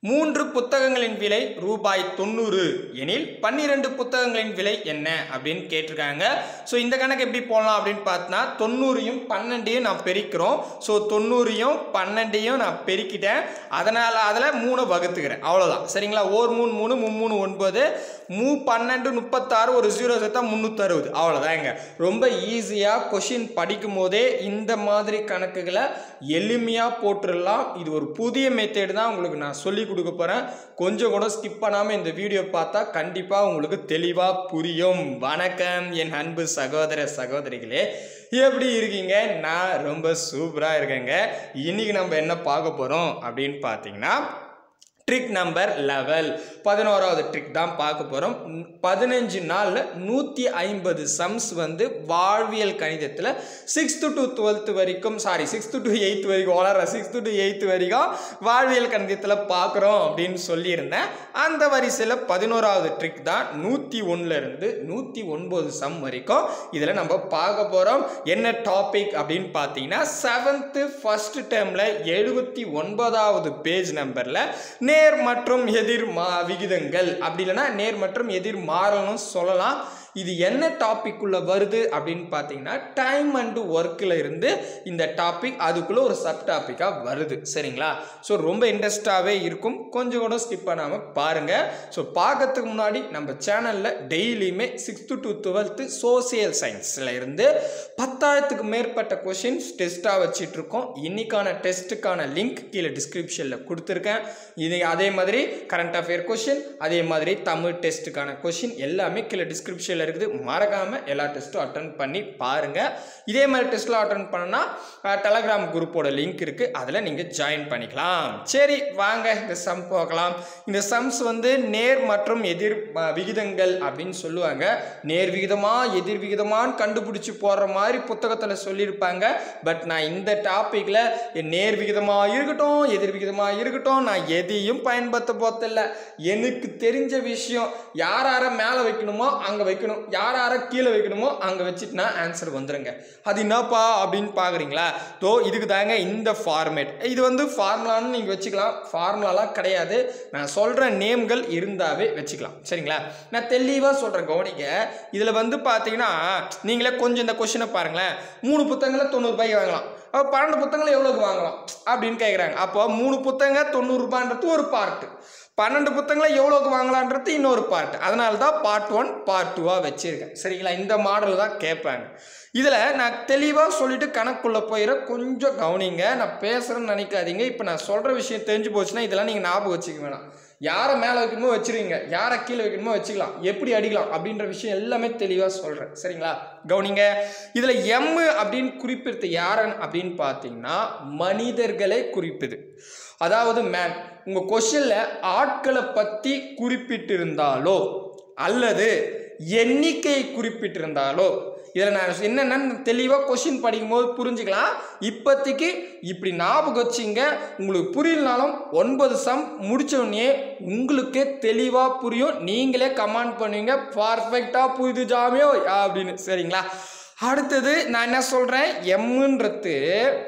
மூன்று புத்தகங்களின் விலை ரூபாய் தொண்ணூறு எனில் பன்னிரெண்டு புத்தகங்களின் விலை என்ன அப்படின்னு கேட்டிருக்காங்க ஸோ இந்த கணக்கு எப்படி போடலாம் அப்படின்னு பார்த்தா தொண்ணூறையும் பன்னெண்டையும் நான் பெருக்கிறோம் ஸோ தொண்ணூறையும் பன்னெண்டையும் நான் பெருக்கிட்டேன் அதனால் அதில் மூணு வகுத்துக்கிறேன் அவ்வளோதான் சரிங்களா ஓர் மூணு மூணு மும்மூணு ஒன்பது மூ பன்னெண்டு முப்பத்தாறு ஒரு ஜீரோ சேர்த்தா முந்நூற்றறுபது அவ்வளோதாங்க ரொம்ப ஈஸியாக கொஷின் படிக்கும் போதே இந்த மாதிரி கணக்குகளை எளிமையாக போட்டுடலாம் இது ஒரு புதிய மெத்தேடு தான் உங்களுக்கு நான் சொல்லி கொடுக்க போகிறேன் கொஞ்சம் கூட ஸ்கிப் பண்ணாமல் இந்த வீடியோ பார்த்தா கண்டிப்பாக உங்களுக்கு தெளிவாக புரியும் வணக்கம் என் அன்பு சகோதர சகோதரிகளே எப்படி இருக்கீங்க நான் ரொம்ப சூப்பராக இருக்கேங்க இன்னைக்கு நம்ம என்ன பார்க்க போகிறோம் அப்படின்னு பார்த்தீங்கன்னா ட்ரிக் நம்பர் லெவல் பதினோராவது ட்ரிக் தான் பார்க்க போகிறோம் பதினஞ்சு நாளில் நூற்றி ஐம்பது சம்ஸ் வந்து வாழ்வியல் கணிதத்தில் சிக்ஸ்த்து டு டுவெல்த்து வரைக்கும் சாரி சிக்ஸ்த்து டு எயித்து வரைக்கும் வளர சிக்ஸ்த்து டு எயித்து வரைக்கும் வாழ்வியல் கணிதத்தில் பார்க்குறோம் அப்படின்னு சொல்லியிருந்தேன் அந்த வரிசையில் பதினோராவது ட்ரிக் தான் நூற்றி ஒன்றுலேருந்து நூற்றி ஒன்பது சம் வரைக்கும் இதில் நம்ம பார்க்க போகிறோம் என்ன டாபிக் அப்படின்னு பார்த்தீங்கன்னா செவன்த்து ஃபஸ்ட் டேர்மில் எழுபத்தி ஒன்பதாவது பேஜ் நம்பரில் நேர் மற்றும் எதிர் மா விகிதங்கள் அப்படி இல்லைன்னா நேர் மற்றும் எதிர் மாறணும் சொல்லலாம் இது என்ன டாபிக் உள்ள வருது அப்படின்னு பார்த்தீங்கன்னா டைம் அண்டு ஒர்க்கில் இருந்து இந்த டாபிக் அதுக்குள்ளே ஒரு சப் டாப்பிக்காக வருது சரிங்களா ஸோ ரொம்ப இன்ட்ரெஸ்டாகவே இருக்கும் கொஞ்சம் கூட ஸ்கிப் பண்ணாமல் பாருங்கள் ஸோ பார்க்கறதுக்கு முன்னாடி நம்ம சேனலில் டெய்லியுமே சிக்ஸ்த்து டு டுவெல்த்து சோசியல் சயின்ஸில் இருந்து பத்தாயிரத்துக்கு மேற்பட்ட கொஷின்ஸ் டெஸ்ட்டாக வச்சிட்டு இருக்கோம் இன்னைக்கான டெஸ்ட்டுக்கான லிங்க் கீழே டிஸ்கிரிப்ஷனில் கொடுத்துருக்கேன் இது அதே மாதிரி கரண்ட் அஃபேர் கொஷின் அதே மாதிரி தமிழ் டெஸ்ட்டுக்கான கொஷின் எல்லாமே கீழே டிஸ்கிரிப்ஷனில் இருக்குது மறக்காமல் எல்லா டெஸ்ட்டும் அட்டன் பண்ணி பாருங்கள் இதே மாதிரி டெஸ்ட்லாம் அட்டன் பண்ணனா டெலகிராம் குரூப்போட லிங்க் இருக்குது அதில் நீங்கள் ஜாயின் பண்ணிக்கலாம் சரி வாங்க இந்த சம் பார்க்கலாம் இந்த சம்ஸ் வந்து நேர் மற்றும் எதிர் அஹ், விகிதங்கள் அப்படின்னு சொல்லுவாங்க நேர் விகிதமா எதிர் விகிதமான்னு கண்டுபிடிச்சி போடுற மாதிரி புத்தகத்தில் சொல்லியிருப்பாங்க பட் நான் இந்த டாப்பிக்கில் நேர் விகிதமாக இருக்கட்டும் எதிர் விகிதமாக இருக்கட்டும் நான் எதையும் பயன்படுத்த போதில்ல எனக்கு தெரிஞ்ச விஷயம் யார் யாரை மேலே வைக்கணுமோ அங்கே வைக்கணும் யார் யாரை கீழே வைக்கணுமோ அங்கே வச்சுட்டு நான் ஆன்சர் வந்துருங்க அது என்னப்பா அப்படின்னு பார்க்குறீங்களா தோ இதுக்கு தாங்க இந்த ஃபார்மேட் இது வந்து ஃபார்முலான்னு நீங்கள் வச்சுக்கலாம் ஃபார்முலாலாம் கிடையாது நான் சொல்கிற நேம்கள் இருந்தாவே வச்சுக்கலாம் சரிங்களா நான் தெளிவாக சொல்கிறேன் கவனிக்க இதில் வந்து பார்த்தீங்கன்னா நீங்களே கொஞ்சம் இந்த கொஷினை பாருங்களேன் மூணு புத்தகங்களை தொண்ணூறுபாய்க்கு வாங்கலாம் அப்போ பன்னெண்டு புத்தகங்களை எவ்வளோக்கு வாங்கலாம் அப்படின்னு கேட்குறாங்க அப்போ மூணு புத்தகங்க தொண்ணூறுபான்றது ஒரு பார்ட்டு பன்னெண்டு புத்தகங்களை எவ்வளோக்கு வாங்கலான்றது இன்னொரு பார்ட் அதனால தான் பார்ட் ஒன் பார்ட் டூவாக வச்சுருக்கேன் சரிங்களா இந்த மாடல் தான் கேட்பாங்க இதில் நான் தெளிவாக சொல்லிட்டு கணக்குள்ளே போயிட கொஞ்சம் கவனிங்க நான் பேசுகிறேன்னு நினைக்காதீங்க இப்போ நான் சொல்கிற விஷயம் தெரிஞ்சு போச்சுன்னா இதெல்லாம் நீங்கள் ஞாபகம் வச்சுக்க வேணாம் யாரை மேலே வைக்கணுமோ வச்சிருங்க யாரை கீழே வைக்கணுமோ வச்சுக்கலாம் எப்படி அடிக்கலாம் அப்படின்ற விஷயம் எல்லாமே தெளிவாக சொல்கிறேன் சரிங்களா கவனிங்க இதில் எம் அப்படின்னு குறிப்பிடுறது யாருன்னு அப்படின்னு பார்த்தீங்கன்னா மனிதர்களை குறிப்பிது அதாவது மேன் உங்கள் கொஷனில் ஆட்களை பற்றி குறிப்பிட்டிருந்தாலோ அல்லது எண்ணிக்கை குறிப்பிட்டிருந்தாலோ இதில் நான் என்னென்னு தெளிவாக கொஷின் படிக்கும்போது புரிஞ்சுக்கலாம் இப்போதைக்கு இப்படி ஞாபகம் வச்சிங்க உங்களுக்கு புரியலனாலும் ஒன்பது சம் முடிச்ச உடனே உங்களுக்கே தெளிவாக புரியும் நீங்களே கமெண்ட் பண்ணுவீங்க பர்ஃபெக்டாக புரியுது ஜாமியோ அப்படின்னு சரிங்களா அடுத்தது நான் என்ன சொல்கிறேன் எம்முன்றது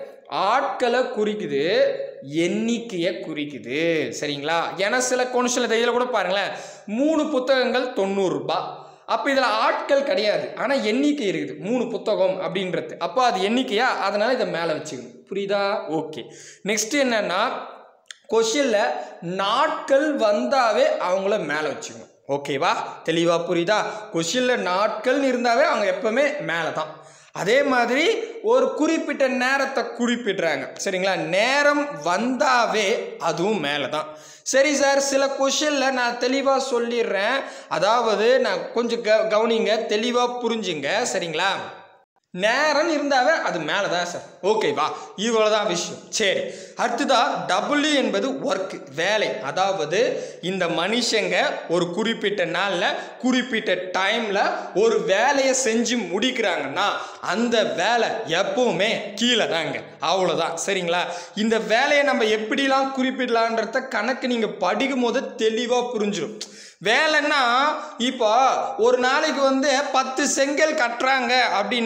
ஆட்களை குறிக்குது எண்ணிக்கையை குறிக்குது சரிங்களா ஏன்னா சில கொனிஷனில் இதில் கூட பாருங்களேன் மூணு புத்தகங்கள் தொண்ணூறுரூபா அப்போ இதில் ஆட்கள் கிடையாது ஆனால் எண்ணிக்கை இருக்குது மூணு புத்தகம் அப்படின்றது அப்போ அது எண்ணிக்கையா அதனால் இதை மேலே வச்சுக்கணும் புரியுதா ஓகே நெக்ஸ்ட் என்னன்னா கொஷினில் நாட்கள் வந்தாவே அவங்கள மேலே வச்சுக்கணும் ஓகேவா தெளிவாக புரியுதா கொஷினில் நாட்கள்னு இருந்தாவே அவங்க எப்பவுமே மேலே தான் அதே மாதிரி ஒரு குறிப்பிட்ட நேரத்தை குறிப்பிடுறாங்க சரிங்களா நேரம் வந்தாவே அதுவும் மேலே தான் சரி சார் சில கொஷனில் நான் தெளிவாக சொல்லிடுறேன் அதாவது நான் கொஞ்சம் க கவனிங்க தெளிவாக புரிஞ்சுங்க சரிங்களா நேரம் இருந்தாவே அது மேலே தான் சார் ஓகேவா இவ்வளோ தான் விஷயம் சரி அடுத்ததா டபுள்யூ என்பது ஒர்க் வேலை அதாவது இந்த மனுஷங்க ஒரு குறிப்பிட்ட நாளில் குறிப்பிட்ட டைமில் ஒரு வேலையை செஞ்சு முடிக்கிறாங்கன்னா அந்த வேலை எப்பவுமே கீழே தாங்க அவ்வளோதான் சரிங்களா இந்த வேலையை நம்ம எப்படிலாம் குறிப்பிடலான்றத கணக்கு நீங்கள் படிக்கும் போது தெளிவாக புரிஞ்சிடும் வேலைன்னா இப்போ ஒரு நாளைக்கு வந்து பத்து செங்கல் கட்டுறாங்க அப்படின்னா அந்த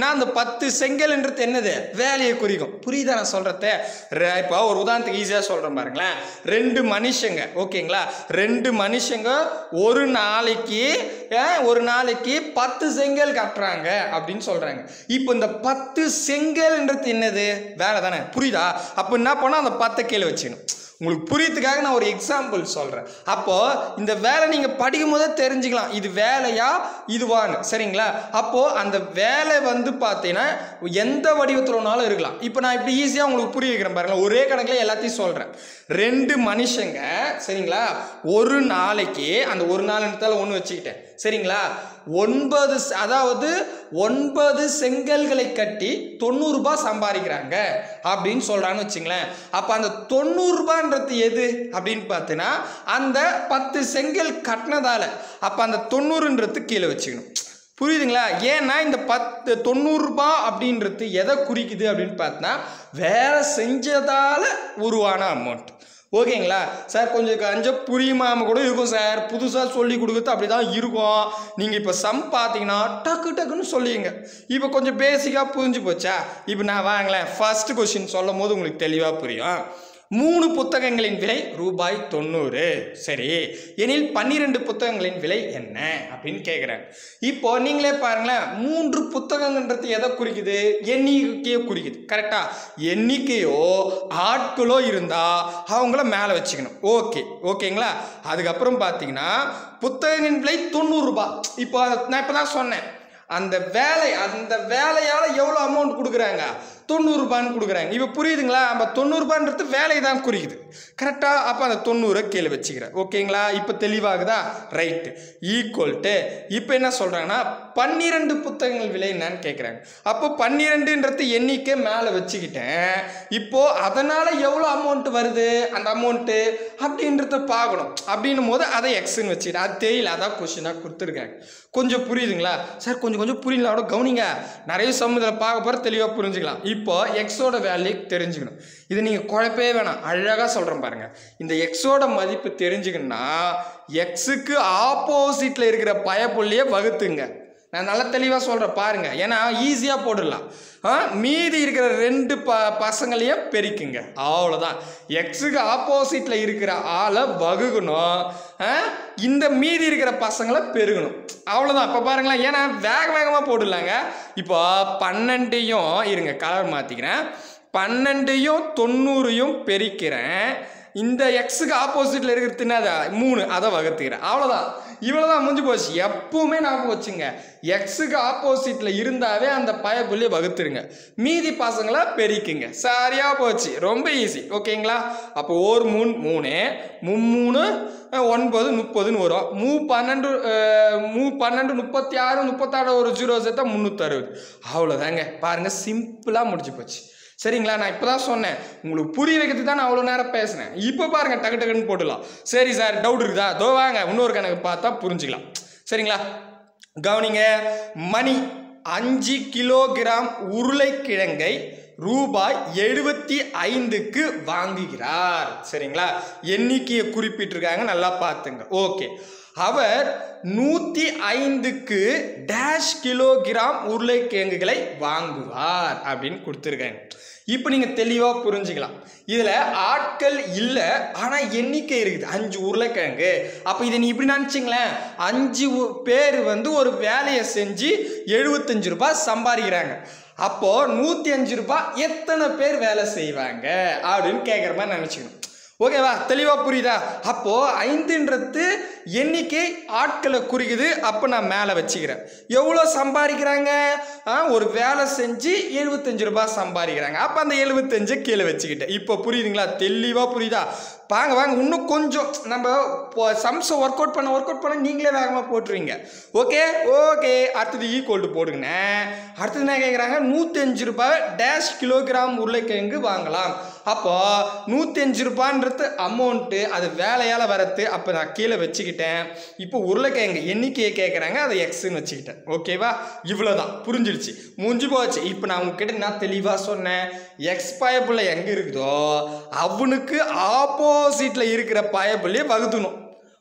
பத்து செங்கல்ன்றது என்னது வேலையை குறிக்கும் புரியுதா நான் சொல்கிறத இப்போ ஒரு உதாரணத்துக்கு ஈஸியாக சொல்கிறேன் பாருங்களேன் ரெண்டு மனுஷங்க ஓகேங்களா ரெண்டு மனுஷங்க ஒரு நாளைக்கு அஹ், ஒரு நாளைக்கு பத்து செங்கல் கட்டுறாங்க அப்படின்னு சொல்கிறாங்க இப்போ இந்த பத்து செங்கல்ன்றது என்னது வேலை தானே புரியுதா அப்போ என்ன பண்ணால் அந்த பத்தை கீழே வச்சுக்கணும் உங்களுக்கு புரியறதுக்காக நான் ஒரு எக்ஸாம்பிள் சொல்கிறேன் அப்போது இந்த வேலை நீங்கள் படிக்கும் போதே தெரிஞ்சுக்கலாம் இது வேலையா இதுவான்னு சரிங்களா அப்போது அந்த வேலை வந்து பார்த்தீங்கன்னா எந்த வடிவத்தில் வேணாலும் இருக்கலாம் இப்போ நான் இப்படி ஈஸியாக உங்களுக்கு புரிய வைக்கிறேன் பாருங்களேன் ஒரே கணக்கில் எல்லாத்தையும் சொல்கிறேன் ரெண்டு மனுஷங்க சரிங்களா ஒரு நாளைக்கு அந்த ஒரு நாள் இடத்துல ஒன்று வச்சுக்கிட்டேன் சரிங்களா ஒன்பது ச- அதாவது ஒன்பது செங்கல்களை கட்டி தொண்ணூறு ரூபாய் சம்பாதிக்கிறாங்க அப்படின்னு சொல்கிறான்னு வச்சுங்களேன் அப்போ அந்த தொண்ணூறு ரூபான்றது எது அப்படின்னு பார்த்தீங்கன்னா அந்த பத்து செங்கல் கட்டினதால அப்போ அந்த தொண்ணூறுன்றது கீழே வச்சுக்கணும் புரியுதுங்களா ஏன்னா இந்த பத்து தொண்ணூறுரூபா அப்படின்றது எதை குறிக்குது அப்படின்னு பார்த்தோன்னா வேலை செஞ்சதால் உருவான அமௌண்ட் ஓகேங்களா சார் கொஞ்சம் கொஞ்சம் புரியுமாம கூட இருக்கும் சார் புதுசாக சொல்லி கொடுக்குறது அப்படி தான் இருக்கும் நீங்கள் இப்போ சம் பார்த்தீங்கன்னா டக்கு டக்குன்னு சொல்லிங்க இப்போ கொஞ்சம் பேசிக்காக புரிஞ்சு போச்சா இப்போ நான் வாங்களேன் ஃபர்ஸ்ட் கொஸ்டின் சொல்லும் போது உங்களுக்கு தெளிவாக புரியும் மூணு புத்தகங்களின் விலை ரூபாய் தொண்ணூறு சரி எனில் பன்னிரெண்டு புத்தகங்களின் விலை என்ன அப்படின்னு கேட்குறாங்க இப்போ நீங்களே பாருங்களேன் மூன்று புத்தகங்கன்றது எதை குறிக்குது எண்ணிக்கையோ குறிக்குது கரெக்டா எண்ணிக்கையோ ஆட்களோ இருந்தால் அவங்கள மேலே வச்சுக்கணும் ஓகே ஓகேங்களா அதுக்கப்புறம் பார்த்தீங்கன்னா புத்தகங்களின் விலை தொண்ணூறுரூபா இப்போ அதை- நான் இப்போ தான் சொன்னேன் அந்த வேலை அந்த வேலையால் எவ்வளோ அமௌண்ட் கொடுக்குறாங்க தொண்ணூறுபான்னு கொடுக்குறாங்க இப்போ புரியுதுங்களா நம்ம தொண்ணூறுபான்றது வேலை தான் குறிக்குது கரெக்டாக அப்போ அந்த தொண்ணூறை கீழே வச்சுக்கிறேன் ஓகேங்களா இப்போ தெளிவாகுதா ரைட்டு ஈக்குவல் டு இப்போ என்ன சொல்கிறாங்கன்னா பன்னிரெண்டு புத்தகங்கள் விலை என்னன்னு கேட்குறாங்க அப்போ பன்னிரெண்டுன்றது எண்ணிக்கை மேலே வச்சுக்கிட்டேன் இப்போது அதனால் எவ்வளோ அமௌண்ட் வருது அந்த அமௌண்ட்டு அப்படின்றத பார்க்கணும் அப்படின்னும் போது அதை எக்ஸ்ன்னு வச்சுக்கிட்டேன் அது தெரியல அதான் கொஷினாக கொடுத்துருக்காங்க கொஞ்சம் புரியுதுங்களா சார் கொஞ்சம் கொஞ்சம் புரியல கூட கவனிங்க நிறைய சம்மதில் பார்க்க போகிற தெளிவாக புரிஞ்சுக்கலாம் இப்போ எக்ஸோட வேல்யூ தெரிஞ்சுக்கணும் இது நீங்கள் குழப்பவே வேணாம் அழகாக சொல்கிறேன் பாருங்க இந்த எக்ஸோட மதிப்பு தெரிஞ்சுக்கணும்னா எக்ஸுக்கு ஆப்போசிட்டில் இருக்கிற பயப்புள்ளியை வகுத்துங்க நான் நல்லா தெளிவாக சொல்கிறேன் பாருங்க ஏன்னா ஈஸியாக போட்டுடலாம் ஆ மீதி இருக்கிற ரெண்டு ப பசங்களையும் பெருக்குங்க அவ்வளோதான் எக்ஸுக்கு ஆப்போசிட்டில் இருக்கிற ஆளை வகுக்கணும் ஆ, இந்த மீதி இருக்கிற பசங்களை பெருகணும் அவ்வளோதான் இப்போ பாருங்களேன் ஏன்னா வேக வேகமாக போட்டுடலாங்க இப்போ பன்னெண்டையும் இருங்க கலர் மாற்றிக்கிறேன் பன்னெண்டையும் தொண்ணூறையும் பெருக்கிறேன் இந்த எக்ஸுக்கு ஆப்போசிட்டில் இருக்கிறது என்னது மூணு அதை வகுத்துக்கிறேன் அவ்வளோதான் இவ்வளோதான் முடிஞ்சு போச்சு எப்பவுமே ஞாபகம் வச்சுங்க எக்ஸுக்கு ஆப்போசிட்டில் இருந்தாவே அந்த பயப்புள்ளியை வகுத்துருங்க மீதி பசங்களை பெருக்குங்க சரியாக போச்சு ரொம்ப ஈஸி ஓகேங்களா அப்போ ஒரு மூணு மூணு மும்மூணு அஹ், ஒன்பது முப்பதுன்னு வரும் மூ பன்னெண்டு அஹ், மூ பன்னெண்டு முப்பத்தி ஆறு முப்பத்தாறு ஒரு ஜீரோ சேர்த்தா முந்நூற்றறுபது அவ்வளோதாங்க பாருங்கள் சிம்பிளாக முடிஞ்சு போச்சு சரிங்களா நான் இப்போ தான் சொன்னேன் உங்களுக்கு புரிய வைக்கிறதுக்கு தான் நான் அவ்வளோ நேரம் பேசினேன் இப்போ பாருங்க டக்கு டக்குன்னு போட்டுடலாம் சரி சார் டவுட் இருக்குதா தோ வாங்க இன்னொரு கணக்கு பார்த்தா புரிஞ்சுக்கலாம் சரிங்களா கவனிங்க மணி அஞ்சு கிலோகிராம் உருளைக்கிழங்கை ரூபாய் எழுபத்தி ஐந்துக்கு வாங்குகிறார் சரிங்களா எண்ணிக்கையை குறிப்பிட்டிருக்காங்க நல்லா பார்த்துங்க ஓகே அவர் நூற்றி ஐந்துக்கு டேஷ் கிலோகிராம் உருளைக்கிழங்குகளை வாங்குவார் அப்படின்னு கொடுத்துருக்காங்க இப்போ நீங்கள் தெளிவாக புரிஞ்சுக்கலாம் இதில் ஆட்கள் இல்லை ஆனால் எண்ணிக்கை இருக்குது அஞ்சு உருளைக்கிழங்கு அப்போ இதை நீ இப்படி நினச்சிங்களேன் அஞ்சு உ- பேர் வந்து ஒரு வேலையை செஞ்சு எழுபத்தஞ்சு ரூபாய் சம்பாதிக்கிறாங்க அப்போது நூற்றி அஞ்சு ரூபாய் எத்தனை பேர் வேலை செய்வாங்க அப்படின்னு கேட்குற மாதிரி நினச்சிக்கணும் ஓகேவா தெளிவாக புரியுதா அப்போது ஐந்துன்றது எண்ணிக்கை ஆட்களை குறிக்குது அப்போ நான் மேலே வச்சுக்கிறேன் எவ்வளோ சம்பாதிக்கிறாங்க ஆ, ஒரு வேலை செஞ்சு எழுபத்தஞ்சு ரூபாய் சம்பாதிக்கிறாங்க அப்போ அந்த எழுபத்தஞ்சு கீழே வச்சுக்கிட்டேன் இப்போ புரியுதுங்களா தெளிவாக புரியுதா வாங்க வாங்க இன்னும் கொஞ்சம் நம்ம சம்ஸை ஒர்க் அவுட் பண்ண ஒர்க் அவுட் பண்ண நீங்களே வேகமாக போட்டுருவீங்க ஓகே ஓகே அடுத்தது ஈக்குவல் டு போடுங்கண்ணே அடுத்தது என்ன கேட்குறாங்க நூற்றஞ்சு ரூபாய் டேஷ் கிலோகிராம் உருளைக்கிழங்கு வாங்கலாம் அப்போ நூற்றஞ்சு ரூபான்றது அமௌண்ட்டு அது வேலையால் வரது அப்போ நான் கீழே வச்சுக்கிட்டேன் இப்போ உருளைக்கிழங்கு எண்ணிக்கையை கேட்குறாங்க அதை எக்ஸ்ன்னு வச்சுக்கிட்டேன் ஓகேவா இவ்வளோதான் புரிஞ்சிடுச்சு முடிஞ்சு போச்சு இப்போ நான் உங்ககிட்ட நான் தெளிவாக சொன்னேன் எக்ஸ் பயப்புள்ள எங்கே இருக்குதோ அவனுக்கு ஆப்போசிட்டில் இருக்கிற பயப்புள்ளையே வகுத்தணும்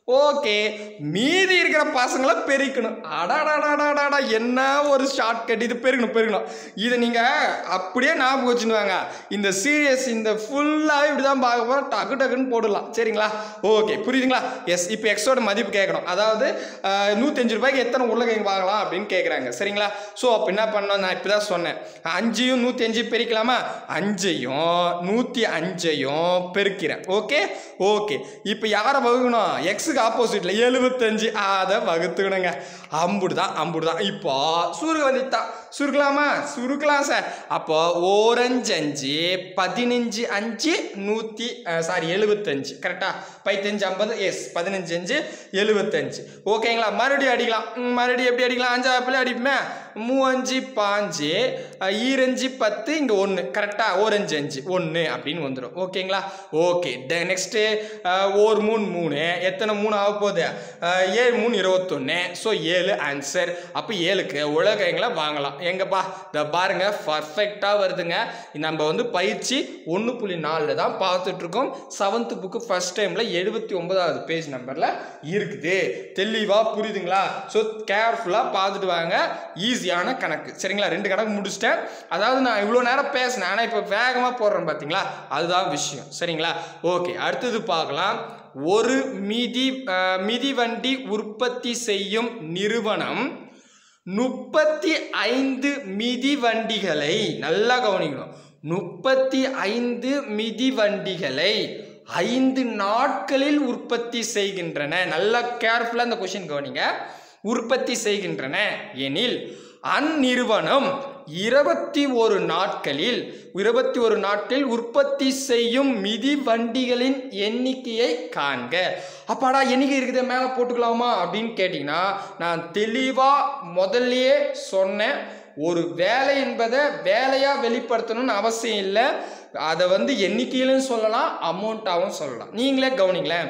ஓகே மீதி இருக்கிற பசங்களை பெருக்கணும் அடாடாடாடாடா என்ன ஒரு ஷார்ட் கட் இது பெருக்கணும் பெருக்கணும் இதை நீங்கள் அப்படியே ஞாபகம் வச்சுருவாங்க இந்த சீரியஸ் இந்த ஃபுல்லாக இப்படி தான் பார்க்க போகிறோம் டக்கு டக்குன்னு போடலாம் சரிங்களா ஓகே புரியுதுங்களா எஸ் இப்போ எக்ஸோட மதிப்பு கேட்கணும் அதாவது அஹ், நூத்தஞ்சு ரூபாய்க்கு எத்தனை உருளைக்கிழங்கு வாங்கலாம் அப்படின்னு கேட்குறாங்க சரிங்களா ஸோ அப்போ என்ன பண்ணோம் நான் இப்போ தான் சொன்னேன் அஞ்சையும் நூற்றி அஞ்சு பெருக்கலாமா அஞ்சையும் நூற்றி அஞ்சையும் பெருக்கிறேன் ஓகே ஓகே இப்போ யாரை வகுக்கணும் எக்ஸுக்கு ஆப்போசிட்டில் எழுபத்தஞ்சு அதை வகுத்துக்கணுங்க அம்புடு தான் அம்புடு தான் இப்போ சுருக்க வந்துட்டான் சுருக்கலாமா சுருக்கலாம் சார் அப்போ ஓரஞ்சு அஞ்சு பதினஞ்சு அஞ்சு நூற்றி சாரி எழுபத்தஞ்சு கரெக்டாக பைத்தஞ்சு ஐம்பது எஸ் பதினஞ்சு அஞ்சு எழுபத்தஞ்சு ஓகேங்களா மறுபடியும் அடிக்கலாம் ம், மறுபடியும் எப்படி அடிக்கலாம் அஞ்சு ஆப்பிள் அடிப்போமே மூவஞ்சு பாஞ்சு அஹ், ஈரஞ்சு பத்து இங்கே ஒன்று கரெக்டாக ஓரஞ்சு அஞ்சு ஒன்று அப்படின்னு வந்துடும் ஓகேங்களா ஓகே நெக்ஸ்ட்டு ஒரு மூணு மூணு எத்தனை மூணு ஆக போகுது அஹ், ஏழு மூணு இருபத்தொன்று ஸோ ஏழு ஆன்சர் அப்போ ஏழுக்கு உலகங்களை வாங்கலாம் எங்கப்பா இந்த பாருங்க பர்ஃபெக்டாக வருதுங்க நம்ம வந்து பயிற்சி ஒன்று புள்ளி நாலில் தான் பார்த்துட்ருக்கோம் செவன்த்து புக்கு ஃபர்ஸ்ட் டைமில் எழுபத்தி ஒன்பதாவது பேஜ் நம்பரில் இருக்குது தெளிவாக புரியுதுங்களா ஸோ கேர்ஃபுல்லாக பார்த்துட்டு வாங்க ஈஸியான கணக்கு சரிங்களா ரெண்டு கணக்கு முடிச்சிட்டேன் அதாவது நான் இவ்வளோ நேரம் பேசினேன் ஆனால் இப்போ வேகமாக போடுறேன் பார்த்தீங்களா அதுதான் விஷயம் சரிங்களா ஓகே அடுத்தது பார்க்கலாம் ஒரு மிதி அஹ், மிதிவண்டி உற்பத்தி செய்யும் நிறுவனம் முப்பத்தி ஐந்து மிதிவண்டிகளை நல்லா கவனிக்கணும் முப்பத்தி ஐந்து மிதிவண்டிகளை ஐந்து நாட்களில் உற்பத்தி செய்கின்றன நல்லா கேர்ஃபுல்லாக இந்த கொஷின் கவனிங்க உற்பத்தி செய்கின்றன எனில் அந்நிறுவனம் இருபத்தி ஒரு நாட்களில் இருபத்தி ஒரு நாட்களில் உற்பத்தி செய்யும் மிதிவண்டிகளின் எண்ணிக்கையை காண்க அப்பாடா எண்ணிக்கை இருக்குது மேலே போட்டுக்கலாமா அப்படின்னு கேட்டிங்கன்னா நான் தெளிவாக முதல்லயே சொன்னேன் ஒரு வேலை என்பதை வேலையாக வெளிப்படுத்தணும்னு அவசியம் இல்லை அதை வந்து எண்ணிக்கையிலும் சொல்லலாம் அமௌண்ட்டாகவும் சொல்லலாம் நீங்களே கவனிங்களேன்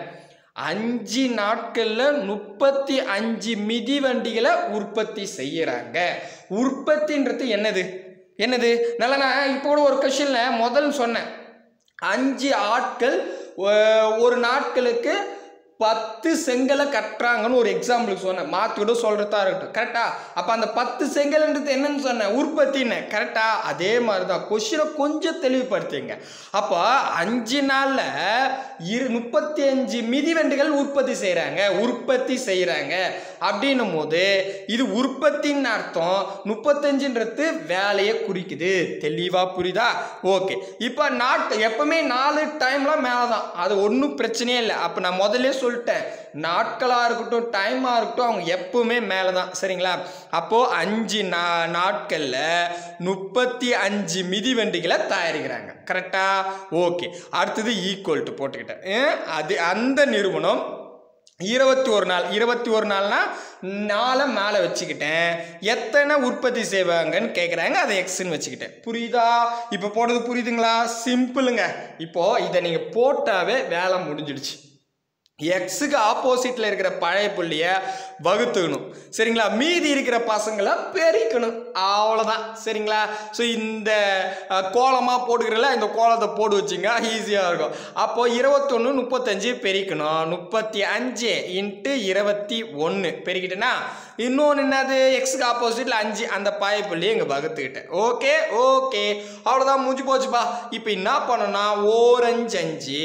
அஞ்சு நாட்களில் முப்பத்தி அஞ்சு மிதிவண்டிகளை உற்பத்தி செய்யறாங்க உற்பத்தின்றது என்னது என்னது நல்லா நான் இப்போ கூட ஒரு கொஷனில் முதல் சொன்னேன் அஞ்சு ஆட்கள் ஒ- ஒரு நாட்களுக்கு பத்து செங்கலை கட்டுறாங்கன்னு ஒரு எக்ஸாம்பிளுக்கு சொன்னேன் மாற்றி கூட சொல்கிறதா இருக்கட்டும் கரெக்டா அப்போ அந்த பத்து செங்கல்ன்றது என்னன்னு சொன்னேன் உற்பத்தின்னு கரெக்டா அதே மாதிரி தான் கொஷினை கொஞ்சம் தெளிவுபடுத்திங்க அப்போ அஞ்சு நாளில் இரு முப்பத்தி அஞ்சு மிதிவண்டிகள் உற்பத்தி செய்கிறாங்க உற்பத்தி செய்கிறாங்க அப்படின்னும் போது இது உற்பத்தின்னு அர்த்தம் முப்பத்தஞ்சுன்றது வேலையை குறிக்குது தெளிவாக புரியுதா ஓகே இப்போ நாட்டு எப்பவுமே நாலு டைம்லாம் மேலே தான் அது ஒன்றும் பிரச்சனையே இல்லை அப்போ நான் முதல்ல சொல்லிட்டேன் நாட்களாக இருக்கட்டும் டைமாக இருக்கட்டும் அவங்க எப்பவுமே மேலே தான் சரிங்களா அப்போது அஞ்சு நா நாட்களில் முப்பத்தி அஞ்சு மிதிவண்டிகளை தயாரிக்கிறாங்க கரெக்டா ஓகே அடுத்தது ஈக்குவல் டு போட்டுக்கிட்டேன் ஏன்? அது அந்த நிறுவனம் இருபத்தி ஒரு நாள் இருபத்தி ஒரு நாள்னா நாளை மேலே வச்சுக்கிட்டேன் எத்தனை உற்பத்தி செய்வாங்கன்னு கேட்குறாங்க அதை எக்ஸ்ன்னு வச்சுக்கிட்டேன் புரியுதா இப்போ போடுறது புரியுதுங்களா சிம்பிளுங்க இப்போ இதை நீங்கள் போட்டாவே வேலை முடிஞ்சிடுச்சு எக்ஸுக்கு ஆப்போசிட்டில் இருக்கிற பழைய புள்ளிய வகுத்துக்கணும் சரிங்களா மீதி இருக்கிற பசங்களை பெருக்கணும் அவ்வளோதான் சரிங்களா ஸோ இந்த அஹ், கோலமாக போட்டுக்கிறல இந்த கோலத்தை போட்டு வச்சுங்க ஈஸியாக இருக்கும் அப்போ இருபத்தொன்று முப்பத்தஞ்சு பெருக்கணும் முப்பத்தி அஞ்சு இன்ட்டு இருபத்தி ஒன்று பெருக்கிட்டேன்னா இன்னொன்று என்னது எக்ஸுக்கு ஆப்போசிட்டில் அஞ்சு அந்த பாயப்புள்ளியை இங்கே வகுத்துக்கிட்டேன் ஓகே ஓகே அவ்வளோதான் முடிஞ்சு போச்சுப்பா இப்போ என்ன பண்ணணும்னா ஓரஞ்சு அஞ்சு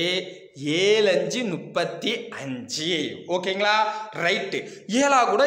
ஏழு அஞ்சு முப்பத்தி அஞ்சு ஓகேங்களா ரைட்டு ஏழா கூட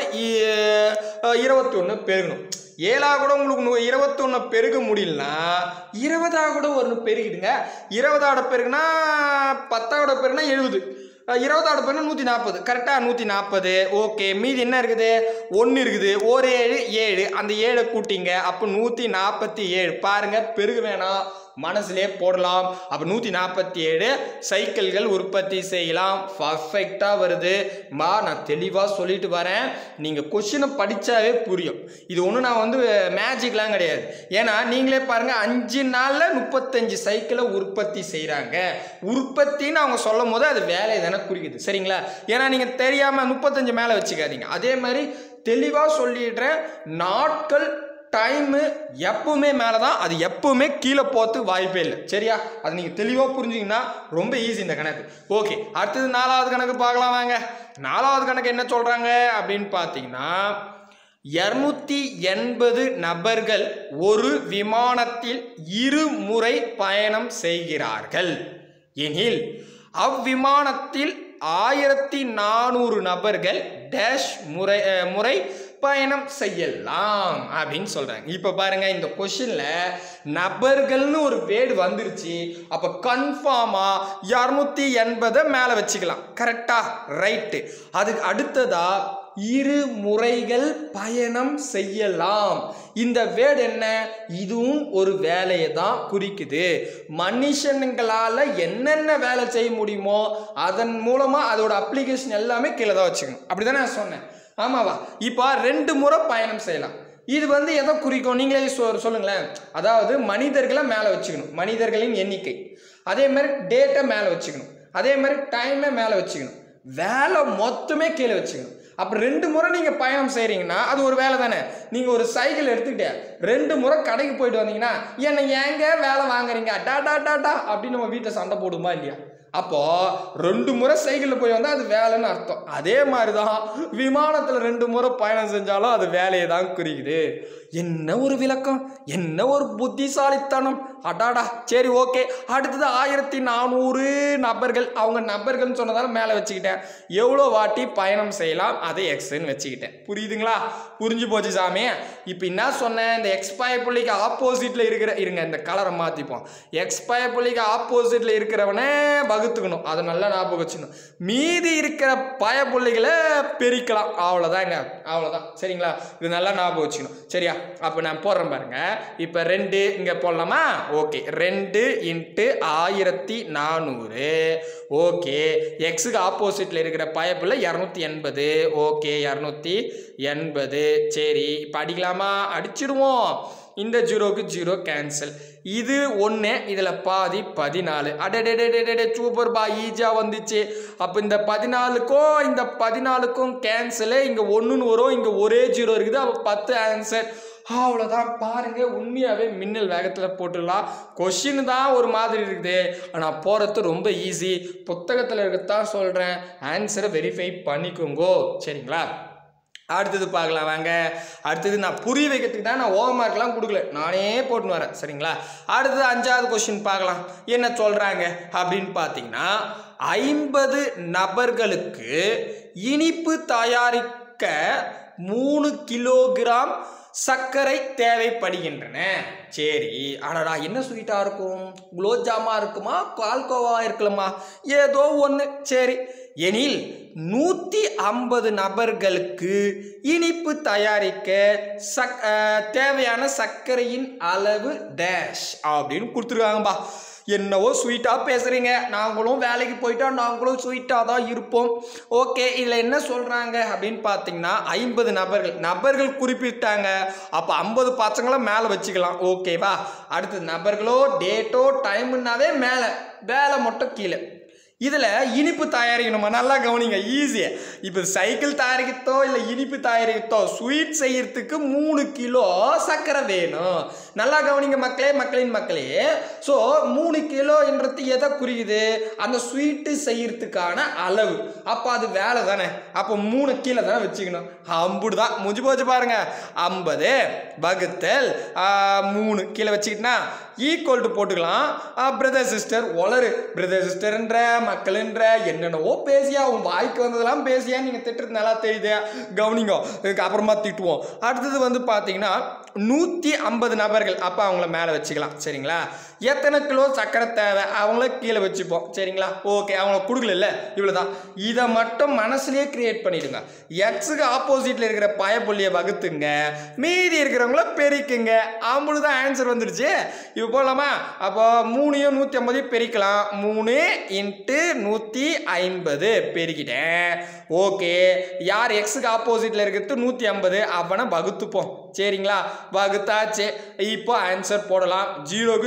இருபத்தி ஒன்று பெருகணும் ஏழா கூட உங்களுக்கு நூ- இருபத்தொன்னு பெருக முடியலனா இருபதா கூட ஒன்று பெருகிடுங்க இருபதாவோட பெருகுனா பத்தாவோட பெருகுனா எழுபது இருபதாவோட பெருனா நூற்றி நாற்பது கரெக்டாக நூற்றி நாற்பது ஓகே மீதி என்ன இருக்குது ஒன்று இருக்குது ஒரு ஏழு ஏழு அந்த ஏழை கூட்டிங்க அப்போ நூற்றி நாற்பத்தி ஏழு பாருங்கள் பெருக வேணாம் மனசுலே போடலாம் அப்போ நூற்றி நாற்பத்தி ஏழு சைக்கிள்கள் உற்பத்தி செய்யலாம் பர்ஃபெக்டாக வருது மா நான் தெளிவாக சொல்லிட்டு வரேன் நீங்கள் கொஷினை படித்தாவே புரியும் இது ஒன்றும் நான் வந்து மேஜிக்லாம் கிடையாது ஏன்னா நீங்களே பாருங்கள் அஞ்சு நாளில் முப்பத்தஞ்சு சைக்கிளை உற்பத்தி செய்கிறாங்க உற்பத்தின்னு அவங்க சொல்லும் போது அது வேலையை தானே குறிக்குது சரிங்களா ஏன்னா நீங்கள் தெரியாமல் முப்பத்தஞ்சு மேலே வச்சுக்காதீங்க அதே மாதிரி தெளிவாக சொல்லிடுறேன் நாட்கள் டைமு எப்பவுமே மேலே தான் அது எப்பவுமே கீழே போகிறதுக்கு வாய்ப்பே இல்லை சரியா அது நீங்கள் தெளிவாக புரிஞ்சிங்கன்னா ரொம்ப ஈஸி இந்த கணக்கு ஓகே அடுத்தது நாலாவது கணக்கு பார்க்கலாம் வாங்க நாலாவது கணக்கு என்ன சொல்கிறாங்க அப்படின்னு பார்த்தீங்கன்னா இரநூத்தி எண்பது நபர்கள் ஒரு விமானத்தில் இருமுறை பயணம் செய்கிறார்கள் எனில் அவ்விமானத்தில் ஆயிரத்தி நானூறு நபர்கள் டேஷ் முறை அஹ், முறை பயணம் செய்யலாம் அப்படின்னு சொல்றாங்க இப்போ பாருங்க இந்த கொஷின்ல நபர்கள்னு ஒரு வேர்டு வந்துருச்சு அப்போ கன்ஃபார்மா இரநூத்தி எண்பதை மேலே வச்சுக்கலாம் கரெக்டா ரைட்டு அதுக்கு அடுத்ததா இரு முறைகள் பயணம் செய்யலாம் இந்த வேர்டு என்ன இதுவும் ஒரு வேலையை தான் குறிக்குது மனுஷனுங்களால என்னென்ன வேலை செய்ய முடியுமோ அதன் மூலமா அதோட அப்ளிகேஷன் எல்லாமே கீழே தான் வச்சுக்கணும் அப்படிதானே நான் சொன்னேன் ஆமாவா இப்போ ரெண்டு முறை பயணம் செய்யலாம் இது வந்து எதை குறிக்கும் நீங்களே சொ- சொல்லுங்களேன் அதாவது மனிதர்களை மேலே வச்சுக்கணும் மனிதர்களின் எண்ணிக்கை அதே மாதிரி டேட்டை மேலே வச்சுக்கணும் அதே மாதிரி டைமை மேலே வச்சுக்கணும் வேலை மொத்தமே கீழே வச்சுக்கணும் அப்போ ரெண்டு முறை நீங்கள் பயணம் செய்கிறீங்கன்னா அது ஒரு வேலை தானே நீங்கள் ஒரு சைக்கிள் எடுத்துக்கிட்டே ரெண்டு முறை கடைக்கு போயிட்டு வந்தீங்கன்னா என்னை ஏங்க வேலை வாங்குறீங்க டா டா டா டா அப்படின்னு நம்ம வீட்டில் சண்டை போடுமா இல்லையா அப்போ ரெண்டு முறை சைக்கிளில் போய் வந்தால் அது வேலைன்னு அர்த்தம் அதே மாதிரி தான் விமானத்தில் ரெண்டு முறை பயணம் செஞ்சாலும் அது வேலையை தான் குறிக்குது என்ன ஒரு விளக்கம் என்ன ஒரு புத்திசாலித்தனம் அடாடா சரி ஓகே அடுத்தது ஆயிரத்தி நானூறு நபர்கள் அவங்க நபர்கள்னு சொன்னதால மேலே வச்சுக்கிட்டேன் எவ்வளோ வாட்டி பயணம் செய்யலாம் அதை எக்ஸ்ன்னு வச்சுக்கிட்டேன் புரியுதுங்களா புரிஞ்சு போச்சு சாமி இப்போ என்ன சொன்னேன் இந்த எக்ஸ்பய புள்ளிக்கு ஆப்போசிட்டில் இருக்கிற இருங்க இந்த கலரை மாற்றிப்போம் எக்ஸ்பய புள்ளிக்கு ஆப்போசிட்டில் இருக்கிறவனே வகுத்துக்கணும் அதை நல்லா ஞாபகம் வச்சுக்கணும் மீதி இருக்கிற பய புள்ளிகளை பெருக்கலாம் அவ்வளோதாங்க அவ்வளோதான் சரிங்களா இது நல்லா ஞாபகம் வச்சுக்கணும் சரியா அப்போ நான் போடுறேன் பாருங்க இப்போ ரெண்டு இங்கே போடலாமா ஓகே ரெண்டு இன்ட்டு ஆயிரத்தி நானூறு ஓகே எக்ஸுக்கு ஆப்போசிட்டில் இருக்கிற பயப்புள்ள இரநூத்தி எண்பது ஓகே இரநூத்தி எண்பது சரி இப்போ அடிக்கலாமா அடிச்சிடுவோம் இந்த ஜீரோக்கு ஜீரோ கேன்சல் இது ஒன்று இதில் பாதி பதினாலு அடடே சூப்பர் பா ஈஸியாக வந்துச்சு அப்போ இந்த பதினாலுக்கும் இந்த பதினாலுக்கும் கேன்சலு இங்கே ஒன்றுன்னு வரும் இங்கே ஒரே ஜீரோ இருக்குது அப்போ பத்து ஆன்சர் அவ்வளோதான் பாருங்க உண்மையாகவே மின்னல் வேகத்தில் போட்டுடலாம் கொஷின் தான் ஒரு மாதிரி இருக்குது ஆனால் போகிறது ரொம்ப ஈஸி புத்தகத்தில் இருக்கத்தான் சொல்கிறேன் ஆன்சரை வெரிஃபை பண்ணிக்கோங்கோ சரிங்களா அடுத்தது பார்க்கலாம் வாங்க அடுத்தது நான் புரிய வைக்கிறதுக்கு தான் நான் ஓவர் மார்க்லாம் கொடுக்கல நானே போட்டுன்னு வரேன் சரிங்களா அடுத்தது அஞ்சாவது கொஸ்டின் பார்க்கலாம் என்ன சொல்கிறாங்க அப்படின்னு பார்த்தீங்கன்னா ஐம்பது நபர்களுக்கு இனிப்பு தயாரிக்க மூணு கிலோகிராம் சர்க்கரை தேவைப்படுகின்றன சரி அடடா என்ன ஸ்வீட்டாக இருக்கும் குலோப்ஜாமா இருக்குமா பால்கோவா இருக்கலாமா ஏதோ ஒன்று சரி எனில் நூற்றி ஐம்பது நபர்களுக்கு இனிப்பு தயாரிக்க சக் அஹ், தேவையான சர்க்கரையின் அளவு டேஷ் அப்படின்னு கொடுத்துருக்காங்கப்பா என்னவோ ஸ்வீட்டாக பேசுகிறீங்க நாங்களும் வேலைக்கு போயிட்டா நாங்களும் ஸ்வீட்டாக தான் இருப்போம் ஓகே இதில் என்ன சொல்கிறாங்க அப்படின்னு பார்த்தீங்கன்னா ஐம்பது நபர்கள் நபர்கள் குறிப்பிட்டாங்க அப்போ ஐம்பது பசங்களை மேலே வச்சுக்கலாம் ஓகேவா அடுத்தது நபர்களோ டேட்டோ டைமுன்னாவே மேலே வேலை மட்டும் கீழே இதில் இனிப்பு தயாரிக்கணுமா நல்லா கவனிங்க ஈஸி இப்போ சைக்கிள் தயாரிக்கத்தோ இல்லை இனிப்பு தயாரிக்கத்தோ ஸ்வீட் செய்யறதுக்கு மூணு கிலோ சர்க்கரை வேணும் நல்லா கவனிங்க மக்களே மக்களின் மக்களே ஸோ மூணு கிலோன்றது எதை குறிக்குது அந்த ஸ்வீட்டு செய்யறதுக்கான அளவு அப்போ அது வேலை தானே அப்போ மூணு கீழே தானே வச்சுக்கணும் அம்புடு தான் முடிஞ்சு போச்சு பாருங்க ஐம்பது வகுத்தல் ஆ, மூணு கீழே வச்சுக்கிட்டா ஈக்குவல் டு போட்டுக்கலாம் பிரதர் சிஸ்டர் ஒளரு பிரதர் சிஸ்டர்ன்ற மக்கள்ன்ற என்னென்னவோ பேசியா உன் வாய்க்கு வந்ததெல்லாம் பேசியா நீங்கள் திட்டுறது நல்லா தெரியுது கவனிங்க இதுக்கு அப்புறமா திட்டுவோம் அடுத்தது வந்து பார்த்தீங்கன்னா நூற்றி ஐம்பது நபர்கள் அப்போ அவங்கள மேலே வச்சுக்கலாம் சரிங்களா எத்தனை கிலோ சர்க்கரை தேவை அவங்கள கீழே வச்சுப்போம் சரிங்களா ஓகே அவங்கள கொடுக்கல இவ்வளோ தான் இதை மட்டும் மனசுலயே கிரியேட் பண்ணிடுங்க எக்ஸுக்கு ஆப்போசிட்டில் இருக்கிற பயப்புள்ளியை வகுத்துங்க மீதி இருக்கிறவங்கள பெருக்குங்க அவங்களுக்கு தான் ஆன்சர் வந்துடுச்சு இப்போ போகலாமா அப்போ மூணையும் நூற்றி ஐம்பதையும் பெருக்கலாம் மூணு இன்ட்டு நூற்றி ஐம்பது பெருக்கிட்டேன் ஓகே யார் எக்ஸுக்கு ஆப்போசிட்டில் இருக்கிறது நூற்றி ஐம்பது அவனை வகுத்துப்போம் சரிங்களா வகுத்தாச்சு இப்போ ஆன்சர் போடலாம் ஜீரோக்கு ஜீரோ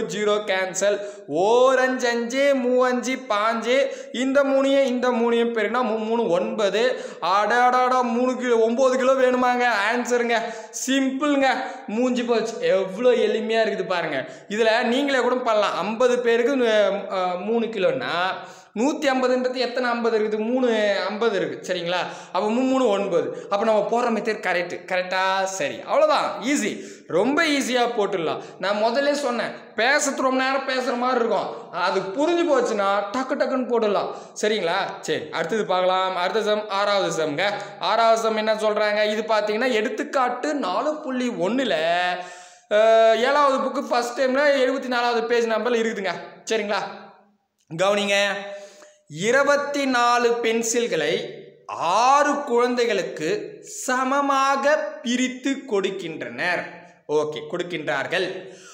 கேன்சல் ஓர் அஞ்சு அஞ்சு மூவஞ்சு பாஞ்சு இந்த மூணையும் இந்த மூணையும் பெருக்கினா மூ மூணு ஒன்பது அடாடாடா மூணு கிலோ ஒம்பது கிலோ வேணுமாங்க ஆன்சருங்க சிம்பிளுங்க மூஞ்சி போச்சு எவ்வளோ எளிமையாக இருக்குது பாருங்க இதில் நீங்களே கூட பண்ணலாம் ஐம்பது பேருக்கு அஹ், அஹ், மூணு கிலோன்னா நூற்றி ஐம்பதுன்றது எத்தனை ஐம்பது இருக்குது மூணு ஐம்பது இருக்குது சரிங்களா அப்போ மூணு மூணு ஒன்பது அப்போ நம்ம போகிற மெத்தட் கரெக்டு கரெக்டாக சரி அவ்வளோதான் ஈஸி ரொம்ப ஈஸியாக போட்டுடலாம் நான் முதல்ல சொன்னேன் பேசுறது ரொம்ப நேரம் பேசுகிற மாதிரி இருக்கும் அது புரிஞ்சு போச்சுன்னா டக்கு டக்குன்னு போட்டுடலாம் சரிங்களா சரி அடுத்தது பார்க்கலாம் அடுத்த சம் ஆறாவது சம்ங்க ஆறாவது சம் என்ன சொல்கிறாங்க இது பார்த்தீங்கன்னா எடுத்துக்காட்டு நாலு புள்ளி ஒன்றில் ஏழாவது புக்கு ஃபஸ்ட் டைமில் எழுபத்தி நாலாவது பேஜ் நம்பரில் இருக்குதுங்க சரிங்களா கவனிங்க இருபத்தி நாலு பென்சில்களை ஆறு குழந்தைகளுக்கு சமமாக பிரித்து கொடுக்கின்றனர் ஓகே கொடுக்கின்றார்கள்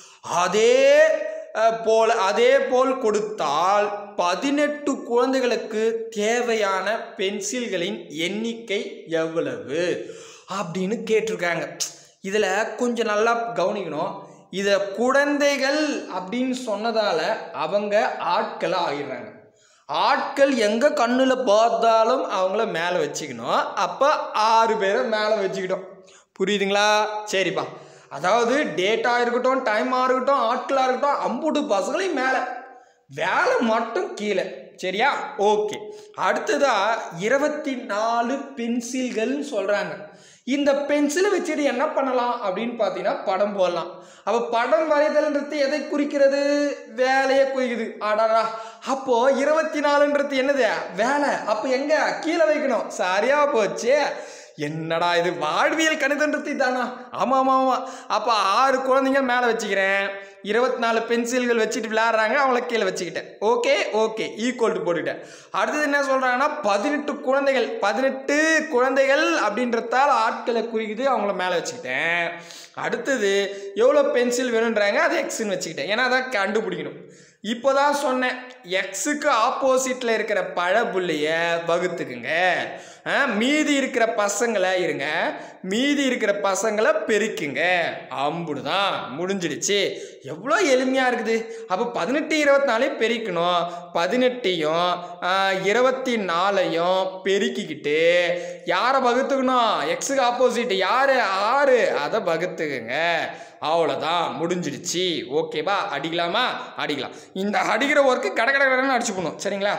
அதே அஹ், போல அதே போல் கொடுத்தால் பதினெட்டு குழந்தைகளுக்கு தேவையான பென்சில்களின் எண்ணிக்கை எவ்வளவு அப்படின்னு கேட்டிருக்காங்க இதில் கொஞ்சம் நல்லா கவனிக்கணும் இதை குழந்தைகள் அப்படின்னு சொன்னதால அவங்க ஆட்களை ஆகிடுறாங்க ஆட்கள் எங்கே கண்ணில் பார்த்தாலும் அவங்கள மேலே வச்சுக்கணும் அப்போ ஆறு பேரை மேலே வச்சுக்கிட்டோம் புரியுதுங்களா சரிப்பா அதாவது டேட்டாக இருக்கட்டும் டைமாக இருக்கட்டும் ஆட்களாக இருக்கட்டும் அம்புட்டு பசங்களையும் மேலே வேலை மட்டும் கீழே சரியா ஓகே அடுத்ததா இருபத்தி நாலு பென்சில்கள்னு சொல்கிறாங்க இந்த பென்சிலை வச்சுட்டு என்ன பண்ணலாம் அப்படின்னு பார்த்தீங்கன்னா படம் போடலாம் அப்போ படம் வரைதல்ன்றது எதை குறிக்கிறது வேலையை குறிக்குது ஆடாடா அப்போ இருபத்தி நாலுன்றது என்னது வேலை அப்போ எங்க கீழே வைக்கணும் சரியா போச்சு என்னடா இது வாழ்வியல் கணிதன்றது தானா ஆமாம் ஆமாம் ஆமாம் அப்போ ஆறு குழந்தைங்க மேலே வச்சுக்கிறேன் இருபத்தி நாலு பென்சில்கள் வச்சுட்டு விளையாடுறாங்க அவங்கள கீழே வச்சுக்கிட்டேன் ஓகே ஓகே ஈக்குவல் டு போட்டுக்கிட்டேன் அடுத்தது என்ன சொல்கிறாங்கன்னா பதினெட்டு குழந்தைகள் பதினெட்டு குழந்தைகள் அப்படின்றதால ஆட்களை குறிக்குது அவங்கள மேலே வச்சுக்கிட்டேன் அடுத்தது எவ்வளோ பென்சில் வேணுன்றாங்க அது எக்ஸ்ன்னு வச்சுக்கிட்டேன் ஏன்னா அதான் கண்டுபிடிக்கணும் இப்போ தான் சொன்னேன் எக்ஸுக்கு ஆப்போசிட்டில் இருக்கிற பழப்புள்ளைய வகுத்துக்குங்க ஆ, மீதி இருக்கிற பசங்களை இருங்க மீதி இருக்கிற பசங்களை பெருக்குங்க அம்புடு தான் முடிஞ்சிடுச்சு எவ்வளோ எளிமையாக இருக்குது அப்போ பதினெட்டு இருபத்தி நாலையும் பெருக்கணும் பதினெட்டையும் ஆ, இருபத்தி நாலையும் பெருக்கிக்கிட்டு யாரை வகுத்துக்கணும் எக்ஸுக்கு ஆப்போசிட் யார் ஆறு அதை வகுத்துக்குங்க அவ்வளோதான் முடிஞ்சிடுச்சு ஓகேவா அடிக்கலாமா அடிக்கலாம் இந்த அடிக்கிற ஒர்க்கு கட கட கடன்னு அடிச்சு போகணும் சரிங்களா